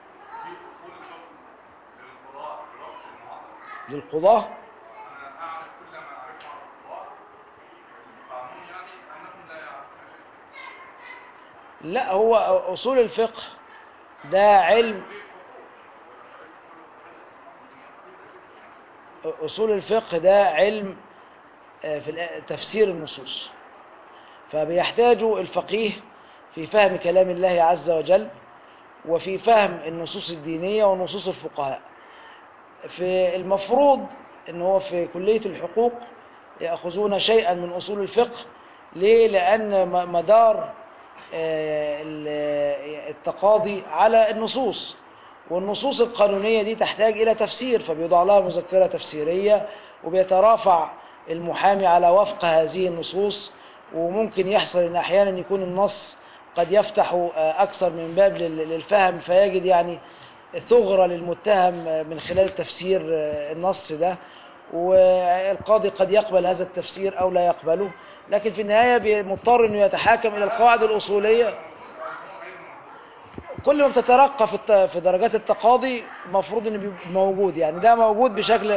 للقضاة انا اعرف كل ما اعرفه عن القضاء القانون يعني انهم لا يعرفون شيء لا هو اصول الفقه ده علم اصول الفقه ده علم آه، في الآ- تفسير النصوص فبيحتاج الفقيه في فهم كلام الله عز وجل وفي فهم النصوص الدينية ونصوص الفقهاء في المفروض ان هو في كلية الحقوق يأخذون شيئا من أصول الفقه ليه؟ لأن م- مدار آه، ال- التقاضي على النصوص والنصوص القانونية دي تحتاج إلى تفسير فبيوضع لها مذكرة تفسيرية وبيترافع المحامي على وفق هذه النصوص وممكن يحصل إن أحيانا يكون النص قد يفتح آه، أكثر من باب لل- للفهم فيجد يعني ثغرة للمتهم آه، من خلال تفسير آه، النص ده والقاضي قد يقبل هذا التفسير أو لا يقبله لكن في النهاية بي- مضطر أنه يتحاكم إلى القواعد الأصولية كل ما بتترقى في الت- في درجات التقاضي المفروض انه بيبقى موجود يعني ده موجود بشكل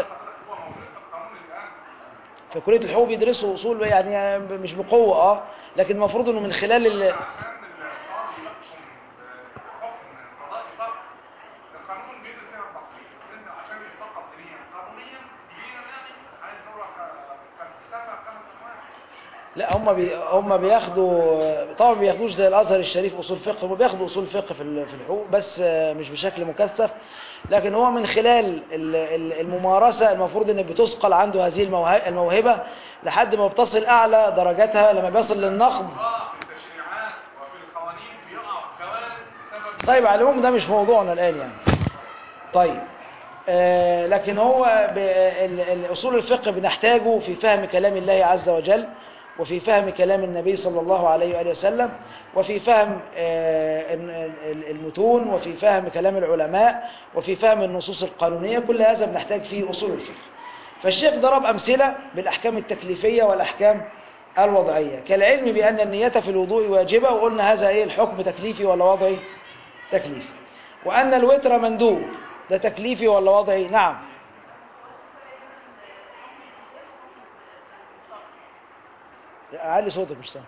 في كليه الحقوق بيدرسوا اصول يعني مش بقوه اه لكن المفروض انه من خلال ال... عشان القاضي يحكم بحكم قضاء صح القانون بيدرس هنا التصريف انت عشان يسقط دينيا قانونيا دينيا يعني عايز هو فلسفه خمس انواع لا هم بي... هم بياخدوا طبعا ما بياخدوش زي الازهر الشريف اصول فقه هم بياخدوا اصول فقه في ال- في الحقوق بس آه، مش بشكل مكثف لكن هو من خلال ال- ال- الممارسه المفروض ان بتثقل عنده هذه الموه- الموهبه لحد ما بتصل اعلى درجاتها لما بيصل للنقد في التشريعات وفي القوانين بيقع في كوارث بسبب طيب على العموم ده مش موضوعنا الآن يعني طيب آه لكن هو ب- ال- ال- أصول الفقه بنحتاجه في فهم كلام الله عز وجل وفي فهم كلام النبي صلى الله عليه وآله وسلم وفي فهم آه، ال- ال- المتون وفي فهم كلام العلماء وفي فهم النصوص القانونية كل هذا بنحتاج فيه أصول الفقه فالشيخ ضرب أمثلة بالأحكام التكليفية والأحكام الوضعية كالعلم بأن النية في الوضوء واجبة وقلنا هذا إيه الحكم تكليفي ولا وضعي تكليفي وأن الوتر مندوب ده تكليفي ولا وضعي نعم أعلي صوتك مش سامع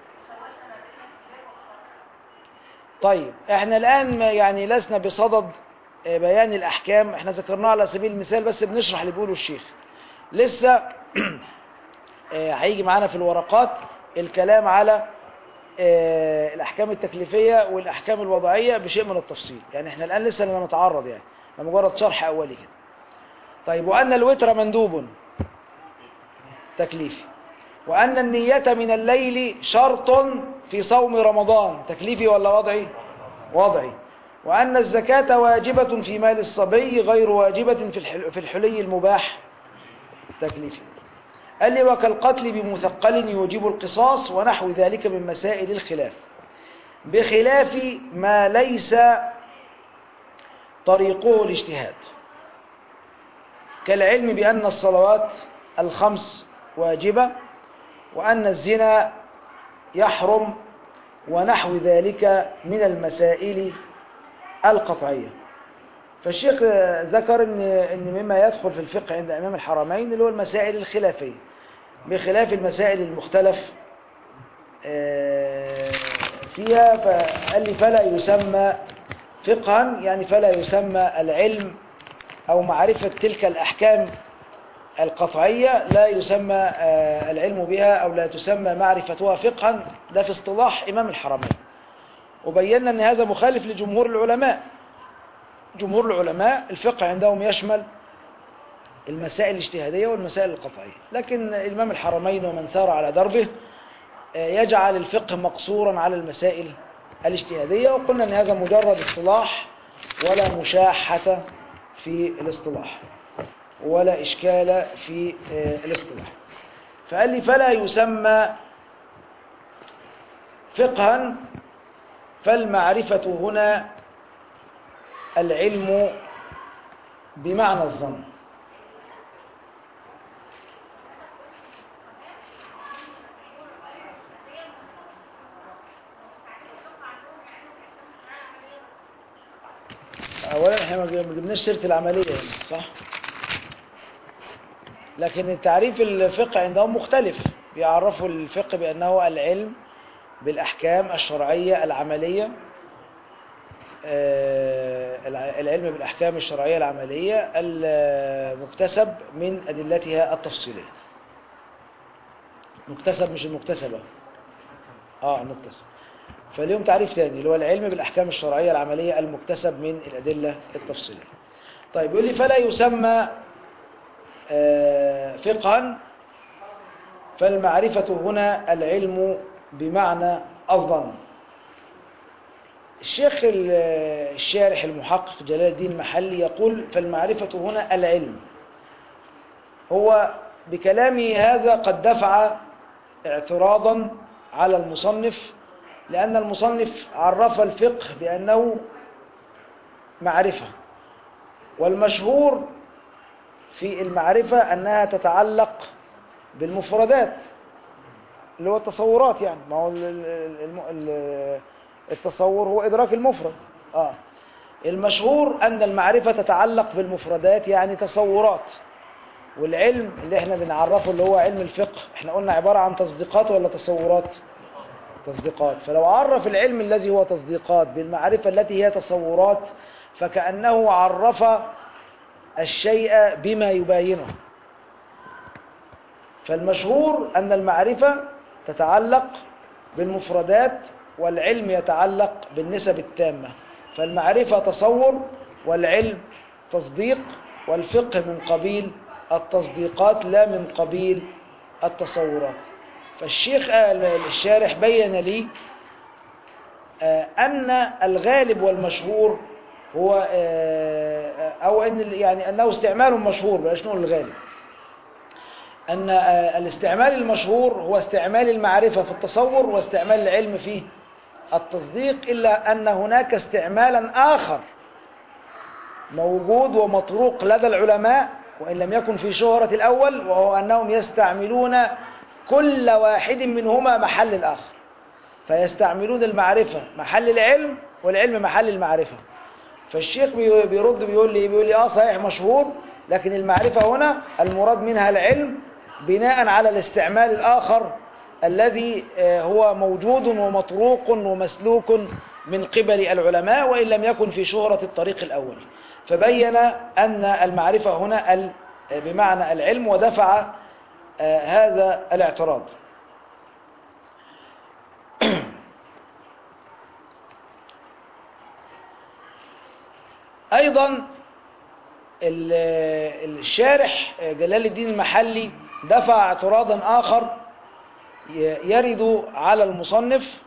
طيب احنا الآن ما- يعني لسنا بصدد آه، بيان الأحكام احنا ذكرناها على سبيل المثال بس بنشرح اللي بيقوله الشيخ لسه آه، هيجي معانا في الورقات الكلام على آه، الأحكام التكليفية والأحكام الوضعية بشيء من التفصيل يعني احنا الآن لسه لم نتعرض يعني ده مجرد شرح أولي كده طيب وأن الوتر مندوب تكليفي وأن النية من الليل شرط في صوم رمضان تكليفي ولا وضعي وضعي وأن الزكاة واجبة في مال الصبي غير واجبة في الحل- في الحلي المباح تكليفي قال لي وكالقتل بمثقل يوجب القصاص ونحو ذلك من مسائل الخلاف بخلاف ما ليس طريقه الاجتهاد كالعلم بأن الصلوات الخمس واجبة وأن الزنا يحرم ونحو ذلك من المسائل القطعية فالشيخ ذكر ان ان مما يدخل في الفقه عند امام الحرمين اللي هو المسائل الخلافيه بخلاف المسائل المختلف آه، فيها فقال لي فلا يسمى فقها يعني فلا يسمى العلم او معرفه تلك الاحكام القطعيه لا يسمى آه، العلم بها او لا تسمى معرفتها فقها ده في اصطلاح امام الحرمين وبينا ان هذا مخالف لجمهور العلماء جمهور العلماء الفقه عندهم يشمل المسائل الاجتهادية والمسائل القطعية لكن الإمام الحرمين ومن سار على دربه آه، يجعل الفقه مقصورا على المسائل الاجتهادية وقلنا أن هذا مجرد اصطلاح ولا مشاحة في الاصطلاح ولا إشكال في آه، الاصطلاح فقال لي فلا يسمى فقها فالمعرفة هنا العلم بمعنى الظن اولا احنا ما جبناش سيره العمليه هنا صح لكن التعريف الفقه عندهم مختلف بيعرفوا الفقه بانه العلم بالاحكام الشرعيه العمليه آه، الع- العلم بالأحكام الشرعية العملية المكتسب من أدلتها التفصيلية مكتسب مش المكتسبة اه المكتسب فاليوم تعريف تاني اللي هو العلم بالأحكام الشرعية العملية المكتسب من الأدلة التفصيلية طيب يقول لي فلا يسمى آه، فقها فالمعرفة هنا العلم بمعنى الظن الشيخ ال- الشارح المحقق جلال الدين المحلي يقول فالمعرفة هنا العلم هو بكلامه هذا قد دفع اعتراضا على المصنف لأن المصنف عرف الفقه بأنه معرفة والمشهور في المعرفة أنها تتعلق بالمفردات اللي هو التصورات يعني ما هو ال- ال- الم- ال- التصور هو إدراك المفرد آه. المشهور أن المعرفة تتعلق بالمفردات يعني تصورات والعلم اللي احنا بنعرفه اللي هو علم الفقه احنا قلنا عبارة عن تصديقات ولا تصورات تصديقات فلو عرف العلم الذي هو تصديقات بالمعرفة التي هي تصورات فكأنه عرف الشيء بما يباينه فالمشهور أن المعرفة تتعلق بالمفردات والعلم يتعلق بالنسب التامة فالمعرفة تصور والعلم تصديق والفقه من قبيل التصديقات لا من قبيل التصورات فالشيخ آه، الشارح بين لي آه، أن الغالب والمشهور هو آه، أو أن يعني أنه استعمال مشهور بلاش نقول الغالب أن آه، الاستعمال المشهور هو استعمال المعرفة في التصور واستعمال العلم في التصديق إلا أن هناك استعمالا آخر موجود ومطروق لدى العلماء وإن لم يكن في شهرة الأول وهو أنهم يستعملون كل واحد منهما محل الآخر فيستعملون المعرفة محل العلم والعلم محل المعرفة فالشيخ بي- بيرد بيقول لي بيقول لي اه صحيح مشهور لكن المعرفة هنا المراد منها العلم بناء على الاستعمال الآخر الذي آه، هو موجود ومطروق ومسلوك من قبل العلماء وإن لم يكن في شهرة الطريق الأول فبين أن المعرفة هنا ال- بمعنى العلم ودفع آه، هذا الاعتراض أيضا ال- الشارح جلال الدين المحلي دفع اعتراضا آخر ي- يرد على المصنف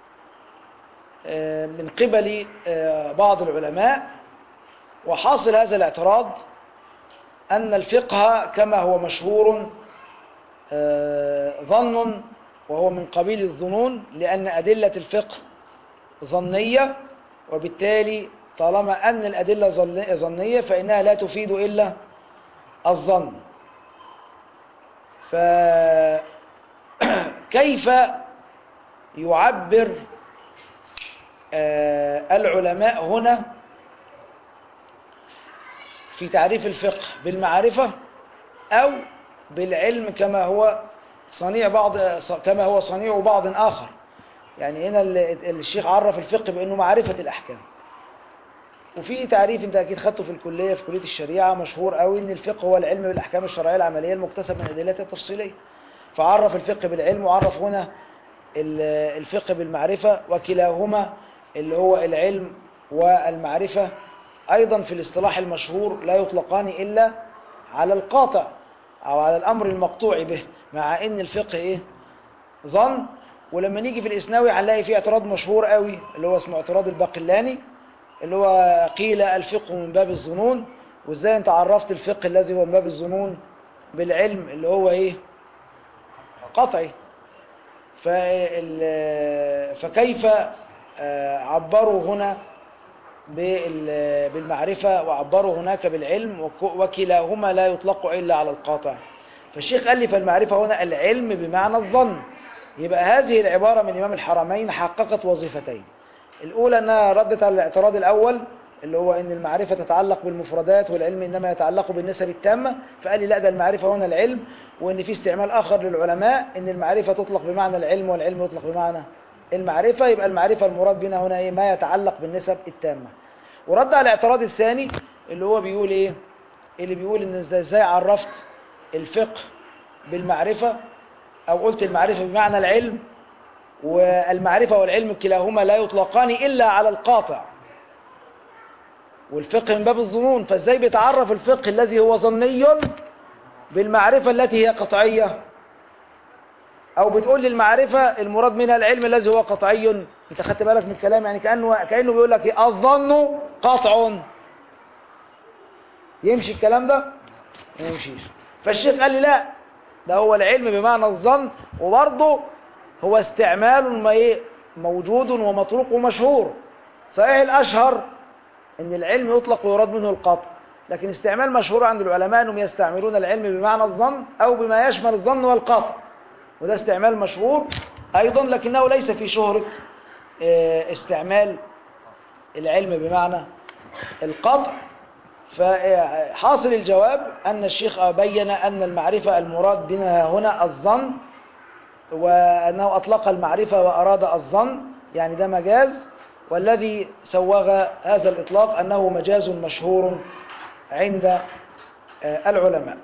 آه، من قبل آه، بعض العلماء وحاصل هذا الاعتراض أن الفقه كما هو مشهور آه، ظن وهو من قبيل الظنون لأن أدلة الفقه ظنية وبالتالي طالما أن الأدلة ظن- ظنية فإنها لا تفيد إلا الظن فكيف يعبر آه، العلماء هنا في تعريف الفقه بالمعرفة أو بالعلم كما هو صنيع بعض كما هو صنيع بعض آخر يعني هنا ال- الشيخ عرف الفقه بأنه معرفة الأحكام وفي تعريف انت اكيد خدته في الكليه في كليه الشريعه مشهور قوي ان الفقه هو العلم بالاحكام الشرعيه العمليه المكتسب من ادلتها التفصيليه فعرف الفقه بالعلم وعرف هنا ال- الفقه بالمعرفه وكلاهما اللي هو العلم والمعرفه ايضا في الاصطلاح المشهور لا يطلقان الا على القاطع او على الامر المقطوع به مع ان الفقه ايه ظن ولما نيجي في الاسناوي هنلاقي فيه اعتراض مشهور قوي اللي هو اسمه اعتراض الباقلاني اللي هو قيل الفقه من باب الظنون وازاي انت عرفت الفقه الذي هو من باب الظنون بالعلم اللي هو ايه قطعي فال- فكيف آه، عبروا هنا بال- بالمعرفة وعبروا هناك بالعلم وك- وكلاهما لا يطلق إلا على القاطع فالشيخ قال لي فالمعرفة هنا العلم بمعنى الظن يبقى هذه العبارة من إمام الحرمين حققت وظيفتين الأولى أنها ردت على الاعتراض الأول اللي هو أن المعرفة تتعلق بالمفردات والعلم إنما يتعلق بالنسب التامة فقال لي لا ده المعرفة هنا العلم وأن في استعمال آخر للعلماء أن المعرفة تطلق بمعنى العلم والعلم يطلق بمعنى المعرفة يبقى المعرفة المراد بنا هنا إيه ما يتعلق بالنسب التامة ورد على الاعتراض الثاني اللي هو بيقول إيه اللي بيقول إن إزاي- إزاي عرفت الفقه بالمعرفة أو قلت المعرفة بمعنى العلم والمعرفة والعلم كلاهما لا يطلقان إلا على القاطع والفقه من باب الظنون فازاي بيتعرف الفقه الذي هو ظني بالمعرفة التي هي قطعية أو بتقول لي المعرفة المراد منها العلم الذي هو قطعي أنت خدت بالك من الكلام يعني كأنه, كأنه بيقول لك إيه؟ الظن قطع يمشي الكلام ده؟ ما يمشيش فالشيخ قال لي لا ده هو العلم بمعنى الظن وبرضه هو استعمال ما إيه؟ موجود ومطروق ومشهور صحيح الأشهر ان العلم يطلق ويراد منه القطع لكن استعمال مشهور عند العلماء انهم يستعملون العلم بمعنى الظن او بما يشمل الظن والقطع وده استعمال مشهور ايضا لكنه ليس في شهرة آه، استعمال العلم بمعنى القطع فحاصل الجواب ان الشيخ بين ان المعرفة المراد بنا هنا الظن وأنه أطلق المعرفة وأراد الظن يعني ده مجاز والذي سوغ هذا الإطلاق أنه مجاز مشهور عند آه، العلماء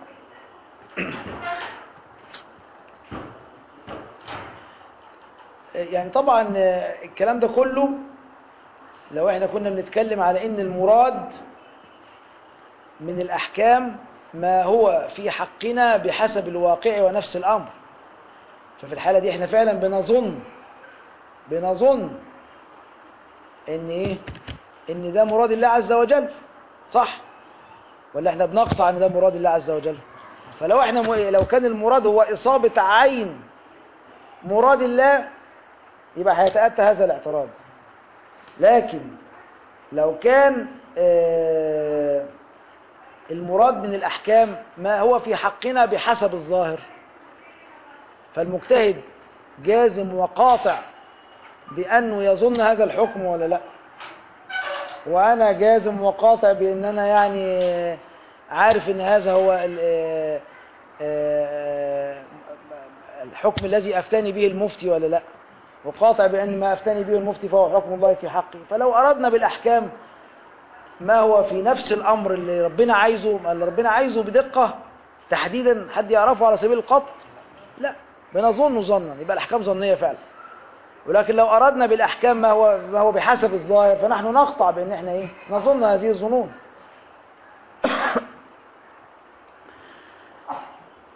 آه، يعني طبعا آه، الكلام ده كله لو احنا كنا بنتكلم على ان المراد من الأحكام ما هو في حقنا بحسب الواقع ونفس الأمر ففي الحالة دي احنا فعلا بنظن بنظن ان ايه ان ده مراد الله عز وجل صح ولا احنا بنقطع ان ده مراد الله عز وجل فلو احنا م... لو كان المراد هو اصابة عين مراد الله يبقى هيتأتى هذا الاعتراض لكن لو كان آه المراد من الأحكام ما هو في حقنا بحسب الظاهر فالمجتهد جازم وقاطع بأنه يظن هذا الحكم ولا لا وأنا جازم وقاطع بأن أنا يعني عارف أن هذا هو ال- آه، آه، الحكم الذي أفتاني به المفتي ولا لا وقاطع بأن ما أفتاني به المفتي فهو حكم الله في حقي فلو أردنا بالأحكام ما هو في نفس الأمر اللي ربنا عايزه اللي ربنا عايزه بدقة تحديدا حد يعرفه على سبيل القطع لا بنظن ظنا يبقى الأحكام ظنية فعلا ولكن لو أردنا بالأحكام ما هو, ما هو بحسب الظاهر فنحن نقطع بأن احنا إيه نظن هذه الظنون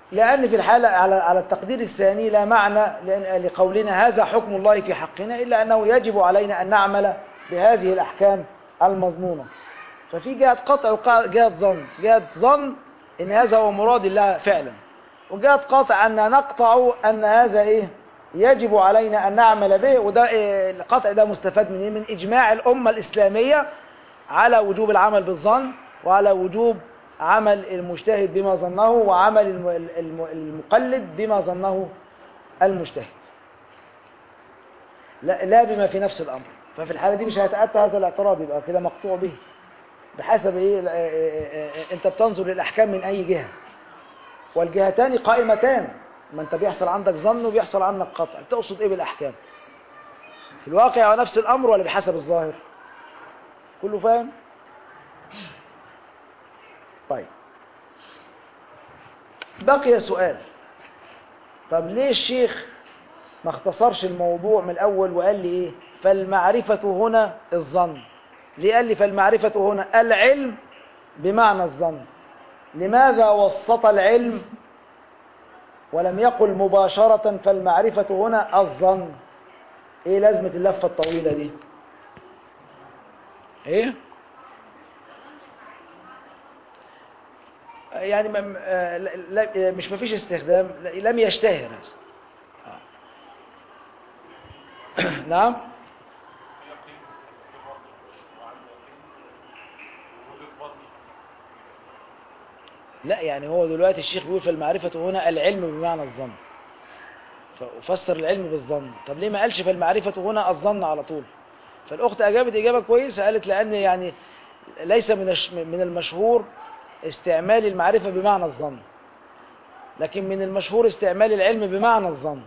لأن في الحالة على على التقدير الثاني لا معنى لأن- لقولنا هذا حكم الله في حقنا إلا أنه يجب علينا أن نعمل بهذه الأحكام المظنونة ففي جهة قطع وجهة ظن جهة ظن إن هذا هو مراد الله فعلا وجهة قطع أن نقطع أن هذا إيه يجب علينا أن نعمل به وده إيه القطع ده مستفاد من إيه من إجماع الأمة الإسلامية على وجوب العمل بالظن وعلى وجوب عمل المجتهد بما ظنه وعمل الم- الم- المقلد بما ظنه المجتهد لا, لا بما في نفس الأمر ففي الحالة دي مش هيتأتى هذا الاعتراض يبقى كده مقطوع به بحسب إيه ال- آه، آه، آه، أنت بتنظر للأحكام من أي جهة والجهتان قائمتان ما أنت بيحصل عندك ظن وبيحصل عندك قطع تقصد إيه بالأحكام في الواقع هو نفس الأمر ولا بحسب الظاهر كله فاهم طيب بقي سؤال طب ليه الشيخ ما اختصرش الموضوع من الأول وقال لي إيه فالمعرفة هنا الظن ليه قال لي فالمعرفة هنا العلم بمعنى الظن لماذا وسط العلم ولم يقل مباشرة فالمعرفة هنا الظن ايه لازمة اللفة الطويلة دي ايه يعني ما- آه، لا- لا- مش مفيش استخدام لا- لم يشتهر هذا آه. نعم لا يعني هو دلوقتي الشيخ بيقول فالمعرفة هنا العلم بمعنى الظن فأفسر العلم بالظن طب ليه ما قالش فالمعرفة هنا الظن على طول فالأخت أجابت إجابة كويسة قالت لأن يعني ليس من الش- من المشهور استعمال المعرفة بمعنى الظن لكن من المشهور استعمال العلم بمعنى الظن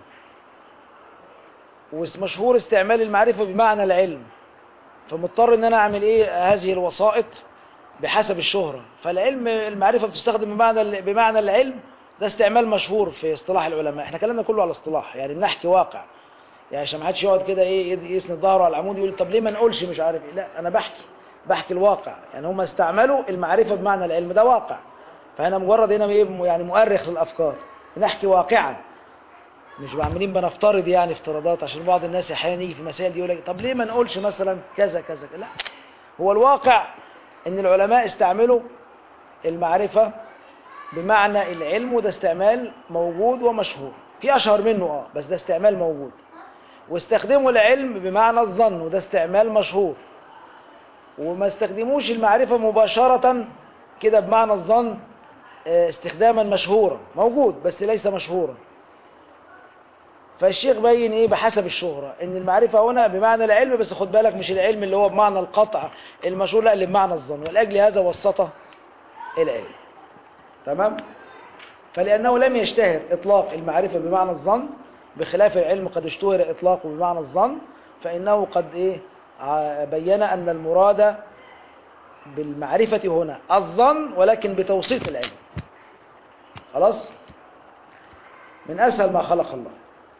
ومشهور استعمال المعرفة بمعنى العلم فمضطر ان انا اعمل ايه هذه الوسائط بحسب الشهرة فالعلم المعرفة بتستخدم بمعنى بمعنى العلم ده استعمال مشهور في اصطلاح العلماء احنا كلامنا كله على اصطلاح يعني بنحكي واقع يعني عشان ما حدش يقعد كده ايه يد- يسند ظهره على العمود يقول طب ليه ما نقولش مش عارف ايه لا انا بحكي بحكي الواقع يعني هم استعملوا المعرفة بمعنى العلم ده واقع فانا مجرد هنا ايه يعني مؤرخ للافكار بنحكي واقعا مش عاملين بنفترض يعني افتراضات عشان بعض الناس احيانا يجي في مسائل دي يقول لك طب ليه ما نقولش مثلا كذا كذا لا هو الواقع ان العلماء استعملوا المعرفة بمعنى العلم وده استعمال موجود ومشهور في اشهر منه اه بس ده استعمال موجود واستخدموا العلم بمعنى الظن وده استعمال مشهور وما استخدموش المعرفة مباشرة كده بمعنى الظن آه، استخداما مشهورا موجود بس ليس مشهورا فالشيخ بين ايه بحسب الشهرة ان المعرفة هنا بمعنى العلم بس خد بالك مش العلم اللي هو بمعنى القطع المشهور لا اللي بمعنى الظن ولأجل هذا وسط العلم تمام فلأنه لم يشتهر إطلاق المعرفة بمعنى الظن بخلاف العلم قد اشتهر إطلاقه بمعنى الظن فإنه قد إيه ع- بين أن المراد بالمعرفة هنا الظن ولكن بتوصيف العلم خلاص من أسهل ما خلق الله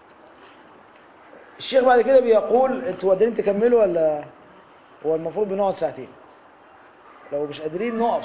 الشيخ بعد كده بيقول انتوا قادرين تكملوا ولا هو المفروض بنقعد ساعتين لو مش قادرين نقف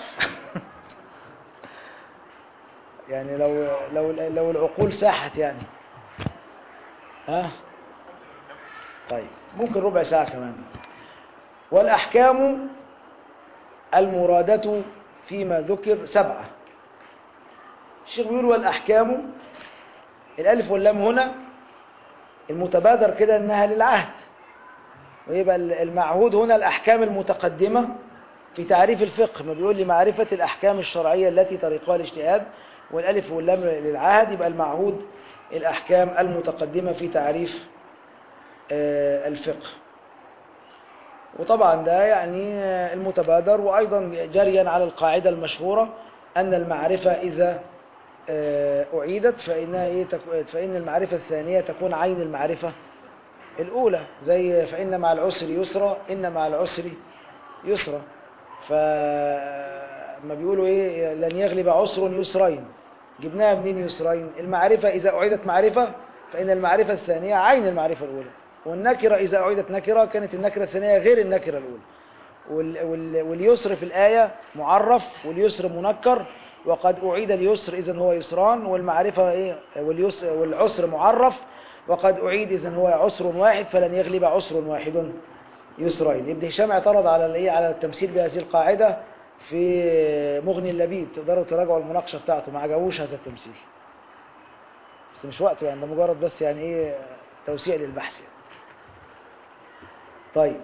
يعني لو لو لو العقول ساحت يعني ها طيب ممكن ربع ساعة كمان والأحكام المرادة فيما ذكر سبعة الشيخ بيقول والأحكام الألف واللام هنا المتبادر كده انها للعهد ويبقى المعهود هنا الاحكام المتقدمه في تعريف الفقه ما بيقول لي معرفه الاحكام الشرعيه التي طريقها الاجتهاد والالف واللام للعهد يبقى المعهود الاحكام المتقدمه في تعريف آه، الفقه وطبعا ده يعني آه، المتبادر وايضا جريا على القاعده المشهوره ان المعرفه اذا آه، أعيدت فإنها إيه تك- فإن المعرفة الثانية تكون عين المعرفة الأولى زي فإن مع العسر يسرا إن مع العسر يسرا فما بيقولوا إيه لن يغلب عسر يسرين جبناها منين يسرين المعرفة إذا أعيدت معرفة فإن المعرفة الثانية عين المعرفة الأولى والنكرة إذا أعيدت نكرة كانت النكرة الثانية غير النكرة الأولى وال وال واليسر في الآية معرف واليسر منكر وقد أعيد اليسر إذن هو يسران والمعرفة إيه واليس والعسر معرف وقد أعيد إذن هو عسر واحد فلن يغلب عسر واحد يسرين ابن هشام اعترض على الايه على التمثيل بهذه القاعدة في مغني اللبيب تقدروا تراجعوا المناقشة بتاعته ما عجبوش هذا التمثيل بس مش وقته يعني ده مجرد بس يعني ايه توسيع للبحث يعني. طيب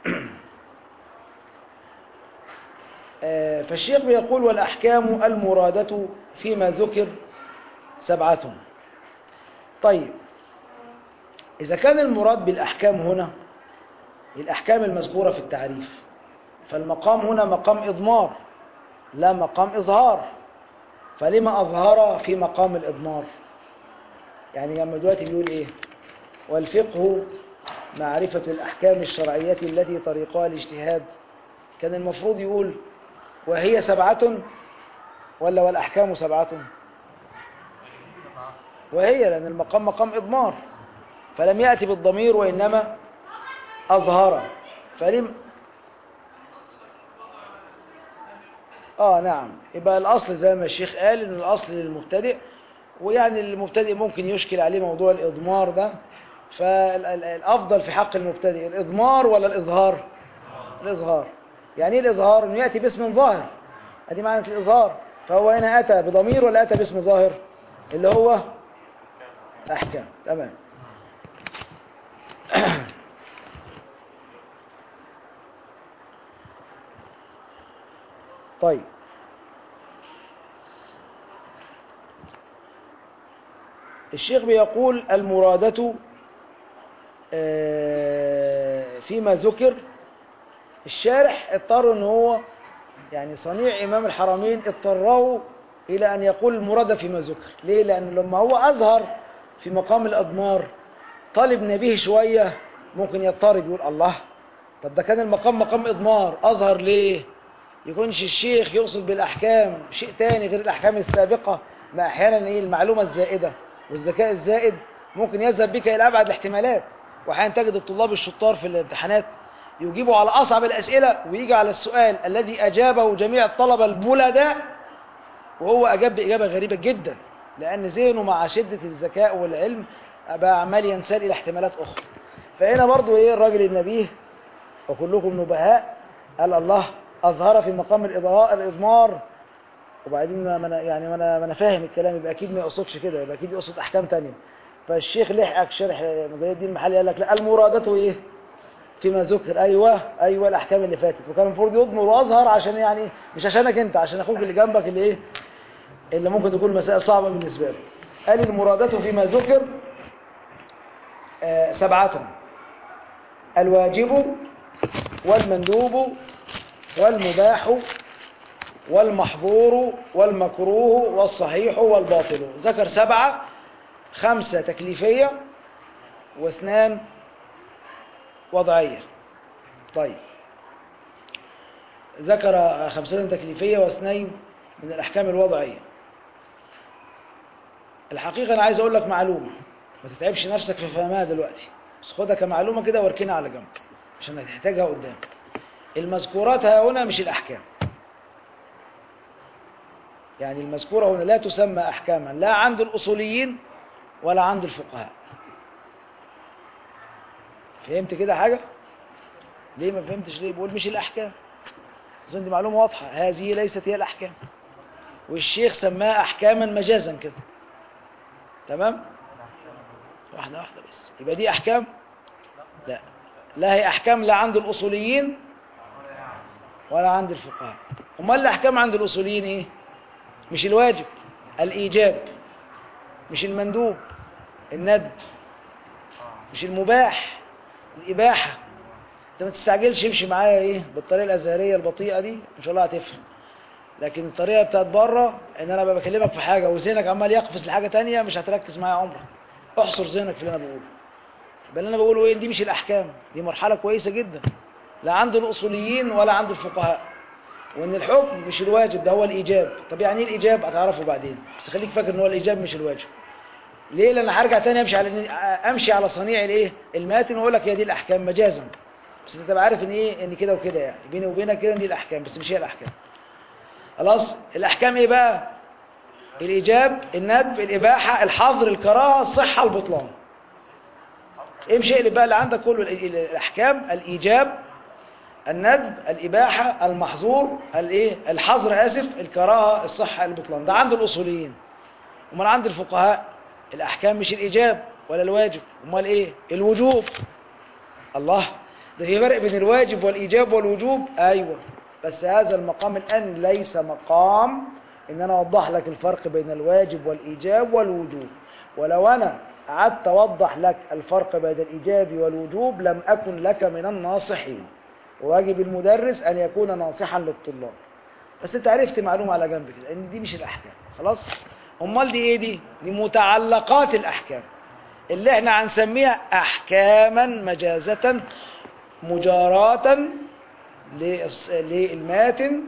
آه، فالشيخ بيقول والأحكام المرادة فيما ذكر سبعة طيب إذا كان المراد بالأحكام هنا الأحكام المذكورة في التعريف فالمقام هنا مقام إضمار لا مقام إظهار فلما أظهر في مقام الإضمار يعني لما دلوقتي بيقول إيه والفقه معرفة الأحكام الشرعية التي طريقها الاجتهاد كان المفروض يقول وهي سبعة ولا والأحكام سبعة وهي لأن المقام مقام إضمار فلم يأتي بالضمير وإنما أظهر فلم آه نعم يبقى الأصل زي ما الشيخ قال إن الأصل للمبتدئ ويعني المبتدئ ممكن يشكل عليه موضوع الإضمار ده فالأفضل في حق المبتدئ الإضمار ولا الإظهار الإظهار يعني إيه الإظهار إنه يأتي باسم ظاهر هذه معنى الإظهار فهو هنا أتى بضمير ولا أتى باسم ظاهر اللي هو أحكام تمام طيب الشيخ بيقول المرادة آه، فيما ذكر الشارح اضطر ان هو يعني صنيع امام الحرمين اضطره الى ان يقول المرادة فيما ذكر ليه لان لما هو اظهر في مقام الاضمار طالب نبيه شوية ممكن يضطرب يقول الله طب ده كان المقام مقام اضمار اظهر ليه يكونش الشيخ يقصد بالاحكام شيء تاني غير الاحكام السابقة ما احيانا ايه المعلومة الزائدة والذكاء الزائد ممكن يذهب بك الى ابعد الاحتمالات واحيانا تجد الطلاب الشطار في الامتحانات يجيبوا على اصعب الاسئله ويجي على السؤال الذي اجابه جميع الطلبه البلداء وهو اجاب باجابه غريبه جدا لان ذهنه مع شده الذكاء والعلم بقى عمال ينسال الى احتمالات اخرى فهنا برضو ايه الراجل النبيه وكلكم نبهاء قال الله اظهر في مقام الإضاء الاضمار وبعدين ما انا يعني ما انا ما انا فاهم الكلام يبقى اكيد ما يقصدش كده يبقى اكيد يقصد احكام تانية فالشيخ لحقك شرح مجلد الدين المحلي قال لك لا المرادة ايه فيما ذكر ايوه ايوه الاحكام اللي فاتت وكان المفروض يضمر واظهر عشان يعني مش عشانك انت عشان اخوك اللي جنبك اللي ايه اللي ممكن تكون مسائل صعبة بالنسبة له قال المرادة فيما ذكر آه سبعة الواجب والمندوب والمباح والمحظور والمكروه والصحيح والباطل ذكر سبعة خمسة تكليفية واثنان وضعية طيب ذكر خمسة تكليفية واثنين من الأحكام الوضعية الحقيقة أنا عايز أقول لك معلومة ما تتعبش نفسك في فهمها دلوقتي بس خدها كمعلومة كده واركنها على جنب عشان هتحتاجها قدام المذكورات هنا مش الأحكام يعني المذكورة هنا لا تسمى أحكاما لا عند الأصوليين ولا عند الفقهاء فهمت كده حاجة؟ ليه ما فهمتش ليه؟ بقول مش الأحكام أظن دي معلومة واضحة هذه ليست هي الأحكام والشيخ سماها أحكاما مجازا كده تمام؟ واحدة واحدة بس يبقى دي أحكام؟ لا لا هي أحكام لا عند الأصوليين ولا عند الفقهاء أمال الأحكام عند الأصوليين إيه؟ مش الواجب الإيجاب مش المندوب الندب مش المباح الإباحة انت ما تستعجلش امشي معايا ايه بالطريقة الأزهرية البطيئة دي ان شاء الله هتفهم لكن الطريقة بتاعت بره ان انا بكلمك في حاجة وذهنك عمال يقفز لحاجة تانية مش هتركز معايا عمرك احصر ذهنك في اللي انا بقوله بل انا بقوله ايه دي مش الأحكام دي مرحلة كويسة جدا لا عند الأصوليين ولا عند الفقهاء وان الحكم مش الواجب ده هو الايجاب طب يعني ايه الايجاب هتعرفه بعدين بس خليك فاكر ان هو الايجاب مش الواجب ليه لان هرجع تاني امشي على امشي على صنيع الايه الماتن واقول لك هي دي الاحكام مجازا بس انت تبقى عارف ان ايه ان كده وكده يعني بيني وبينك كده دي الاحكام بس مش هي الاحكام خلاص الأحكام إيه بقى الإيجاب الندب الإباحة الحظر الكراهة الصحة البطلان امشي اقلب بقى اللي عندك كله ال- ال- الأحكام الإيجاب الندب الإباحة المحظور الإيه الحظر آسف الكراهة الصحة البطلان ده عند الأصوليين امال عند الفقهاء الأحكام مش الإيجاب ولا الواجب امال إيه الوجوب الله ده في فرق بين الواجب والإيجاب والوجوب أيوة بس هذا المقام الآن ليس مقام إن أنا أوضح لك الفرق بين الواجب والإيجاب والوجوب ولو أنا قعدت أوضح لك الفرق بين الإيجاب والوجوب لم أكن لك من الناصحين واجب المدرس أن يكون ناصحا للطلاب بس أنت عرفت معلومة على جنب كده إن دي مش الأحكام خلاص أمال دي إيه دي؟ دي متعلقات الأحكام اللي احنا هنسميها أحكاما مجازة مجاراة للص- للماتن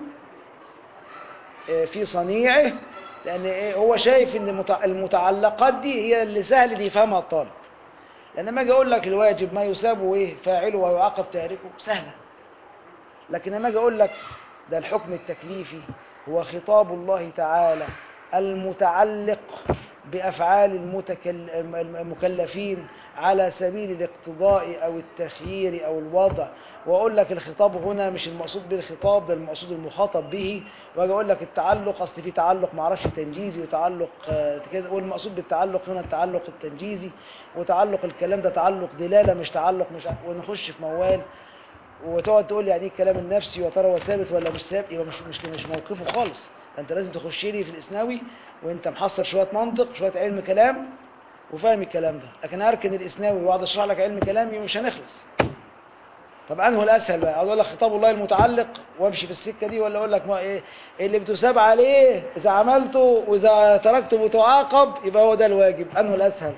آه، في صنيعه لأن إيه هو شايف إن المتع- المتعلقات دي هي اللي سهل دي يفهمها الطالب لأن لما أجي أقول لك الواجب ما يساب إيه فاعله ويعاقب تاركه سهلة لكن لما أجي أقول لك ده الحكم التكليفي هو خطاب الله تعالى المتعلق بأفعال المتكل... المكلفين على سبيل الاقتضاء أو التخيير أو الوضع وأقول لك الخطاب هنا مش المقصود بالخطاب ده المقصود المخاطب به وأجي أقول لك التعلق أصل في تعلق معرفش تنجيزي وتعلق آه، كذا والمقصود بالتعلق هنا التعلق التنجيزي وتعلق الكلام ده تعلق دلالة مش تعلق مش ع- ونخش في موال وتقعد تقول يعني ايه الكلام النفسي وترى هو ثابت ولا مش ثابت يبقى مش مش مش موقفه خالص انت لازم تخش لي في الاسناوي وانت محصل شويه منطق شويه علم كلام وفاهم الكلام ده لكن اركن الاسناوي واقعد اشرح لك علم كلام يبقى مش هنخلص طب انه الاسهل بقى اقول لك خطاب الله المتعلق وامشي في السكه دي ولا اقول لك ما ايه اللي بتساب عليه اذا عملته واذا تركته بتعاقب يبقى هو ده الواجب انه الاسهل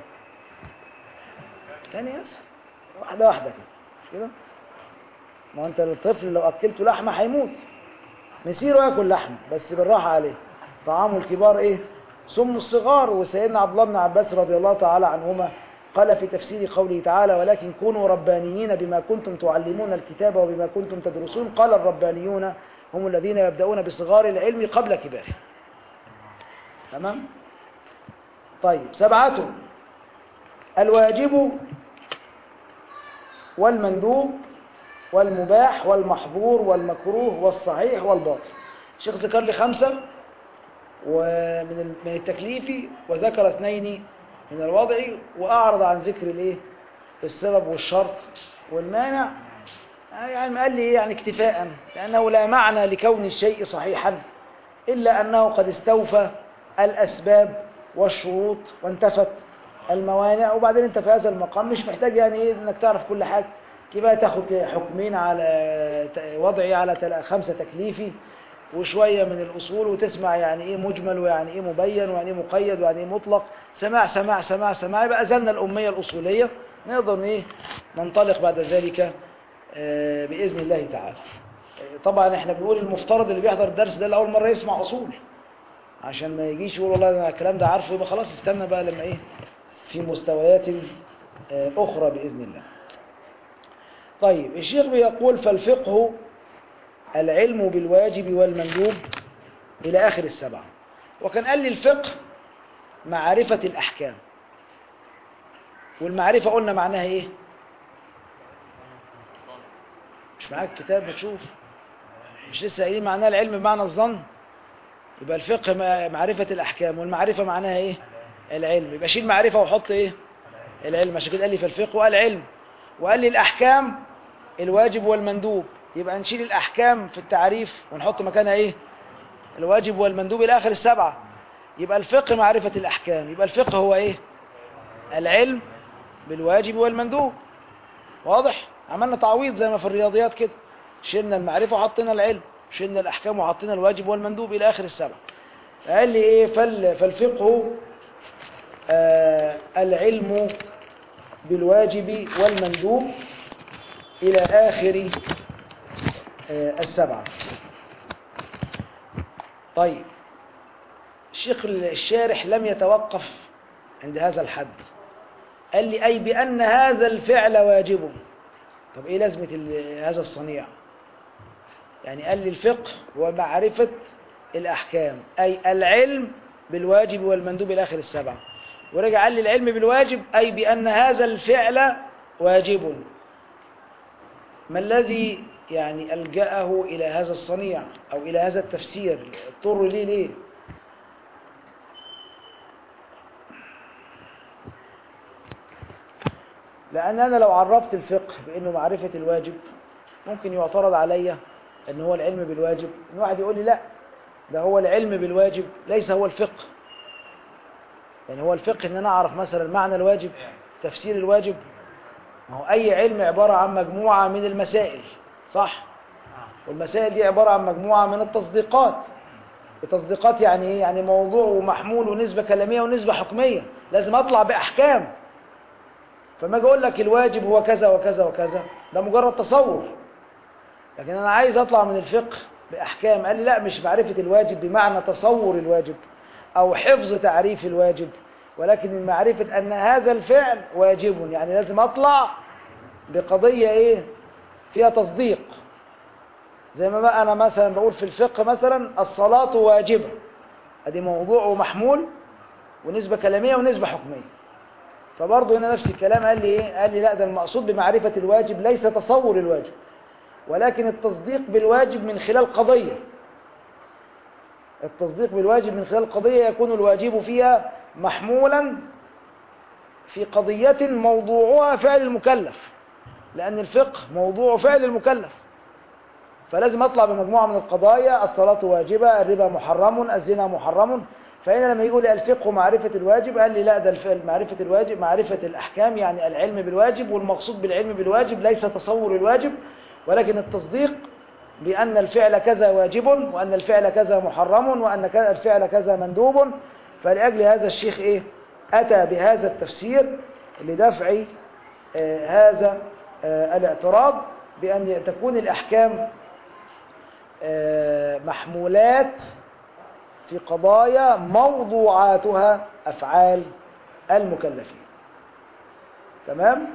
تاني اسهل واحده واحده كده مش كده ما انت الطفل لو اكلته لحمه هيموت مسيره ياكل لحمه بس بالراحه عليه طعام الكبار ايه سم الصغار وسيدنا عبد الله بن عباس رضي الله تعالى عنهما قال في تفسير قوله تعالى ولكن كونوا ربانيين بما كنتم تعلمون الكتاب وبما كنتم تدرسون قال الربانيون هم الذين يبدأون بصغار العلم قبل كباره تمام طيب سبعة الواجب والمندوب والمباح والمحظور والمكروه والصحيح والباطل الشيخ ذكر لي خمسة ومن ال- من التكليفي وذكر اثنين من الوضعي وأعرض عن ذكر الايه السبب والشرط والمانع يعني قال لي إيه؟ يعني اكتفاء لأنه لا معنى لكون الشيء صحيحا إلا أنه قد استوفى الأسباب والشروط وانتفت الموانع وبعدين انت في هذا المقام مش محتاج يعني ايه انك تعرف كل حاجة كيف تاخد حكمين على ت- وضعي على تل- خمسة تكليفي وشوية من الأصول وتسمع يعني إيه مجمل ويعني إيه مبين ويعني إيه مقيد ويعني إيه مطلق سماع سماع سماع سماع يبقى أزلنا الأمية الأصولية نقدر إيه ننطلق بعد ذلك آه، بإذن الله تعالى آه، طبعا إحنا بنقول المفترض اللي بيحضر الدرس ده لأول مرة يسمع أصول عشان ما يجيش يقول والله أنا الكلام ده عارفه يبقى خلاص استنى بقى لما إيه في مستويات آه، أخرى بإذن الله طيب الشيخ بيقول فالفقه العلم بالواجب والمندوب إلى آخر السبعة وكان قال لي الفقه معرفة الأحكام والمعرفة قلنا معناها إيه مش معاك كتاب بتشوف مش لسه قايلين معناها العلم بمعنى الظن يبقى الفقه ما- معرفة الأحكام والمعرفة معناها إيه العلم يبقى شيل معرفة وحط إيه العلم عشان كده قال لي فالفقه قال علم وقال لي الأحكام الواجب والمندوب يبقى نشيل الأحكام في التعريف ونحط مكانها إيه الواجب والمندوب إلى آخر السبعة يبقى الفقه معرفة الأحكام يبقى الفقه هو إيه العلم بالواجب والمندوب واضح عملنا تعويض زي ما في الرياضيات كده شلنا المعرفة وحطينا العلم شلنا الأحكام وحطينا الواجب والمندوب إلى آخر السبعة قال لي إيه فال فالفقه آه العلم بالواجب والمندوب إلى آخر آه السبعة طيب الشيخ الشارح لم يتوقف عند هذا الحد قال لي أي بأن هذا الفعل واجب طب إيه لازمة ال- هذا الصنيع يعني قال لي الفقه هو معرفة الأحكام أي العلم بالواجب والمندوب إلى آخر السبعة ورجع قال لي العلم بالواجب أي بأن هذا الفعل واجب ما الذي يعني ألجأه إلى هذا الصنيع أو إلى هذا التفسير اضطر ليه ليه لأن أنا لو عرفت الفقه بأنه معرفة الواجب ممكن يعترض عليا أن هو العلم بالواجب إن واحد يقول لي لا ده هو العلم بالواجب ليس هو الفقه يعني هو الفقه ان انا اعرف مثلا معنى الواجب تفسير الواجب ما هو اي علم عبارة عن مجموعة من المسائل صح والمسائل دي عبارة عن مجموعة من التصديقات التصديقات يعني ايه يعني موضوع ومحمول ونسبة كلامية ونسبة حكمية لازم اطلع باحكام فما اجي اقول لك الواجب هو كذا وكذا وكذا ده مجرد تصور لكن انا عايز اطلع من الفقه باحكام قال لي لا مش معرفة الواجب بمعنى تصور الواجب او حفظ تعريف الواجب ولكن من معرفة ان هذا الفعل واجب يعني لازم اطلع بقضية ايه فيها تصديق زي ما بقى انا مثلا بقول في الفقه مثلا الصلاة واجبة ادي موضوع ومحمول ونسبة كلامية ونسبة حكمية فبرضه هنا نفس الكلام قال لي ايه قال لي لا ده المقصود بمعرفة الواجب ليس تصور الواجب ولكن التصديق بالواجب من خلال قضية التصديق بالواجب من خلال قضية يكون الواجب فيها محمولا في قضية موضوعها فعل المكلف لأن الفقه موضوع فعل المكلف فلازم أطلع بمجموعة من القضايا الصلاة واجبة الربا محرم الزنا محرم فهنا لما يقول الفقه معرفة الواجب قال لي لا ده الف- معرفة الواجب معرفة الأحكام يعني العلم بالواجب والمقصود بالعلم بالواجب ليس تصور الواجب ولكن التصديق بأن الفعل كذا واجب وأن الفعل كذا محرم وأن كذا- الفعل كذا مندوب فلأجل هذا الشيخ إيه أتى بهذا التفسير لدفع آه، هذا آه، الاعتراض بأن تكون الأحكام آه، محمولات في قضايا موضوعاتها أفعال المكلفين تمام؟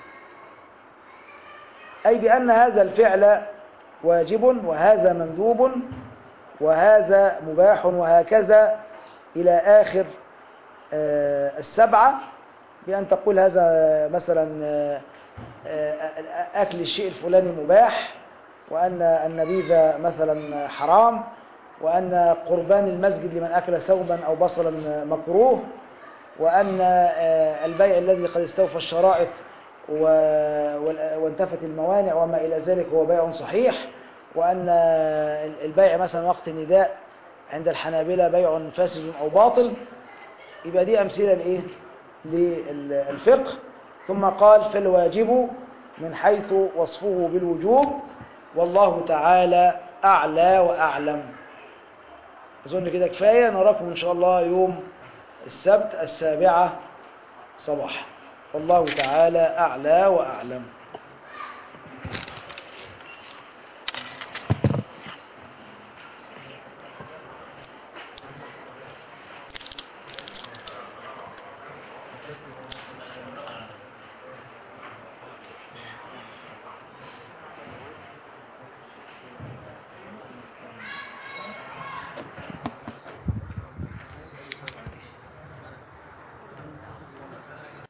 أي بأن هذا الفعل واجب وهذا مندوب وهذا مباح وهكذا إلى آخر آه، السبعة بأن تقول هذا مثلا آه، آه، أكل الشيء الفلاني مباح وأن النبيذ مثلا حرام وأن قربان المسجد لمن أكل ثوبا أو بصلا مكروه وأن آه، البيع الذي قد استوفى الشرائط و- وال- وانتفت الموانع وما إلى ذلك هو بيع صحيح وأن البيع مثلا وقت النداء عند الحنابلة بيع فاسد أو باطل يبقى دي أمثلة لإيه؟ للفقه ثم قال فالواجب من حيث وصفه بالوجوب والله تعالى أعلى وأعلم أظن كده كفاية نراكم إن شاء الله يوم السبت السابعة صباحا والله تعالى أعلى وأعلم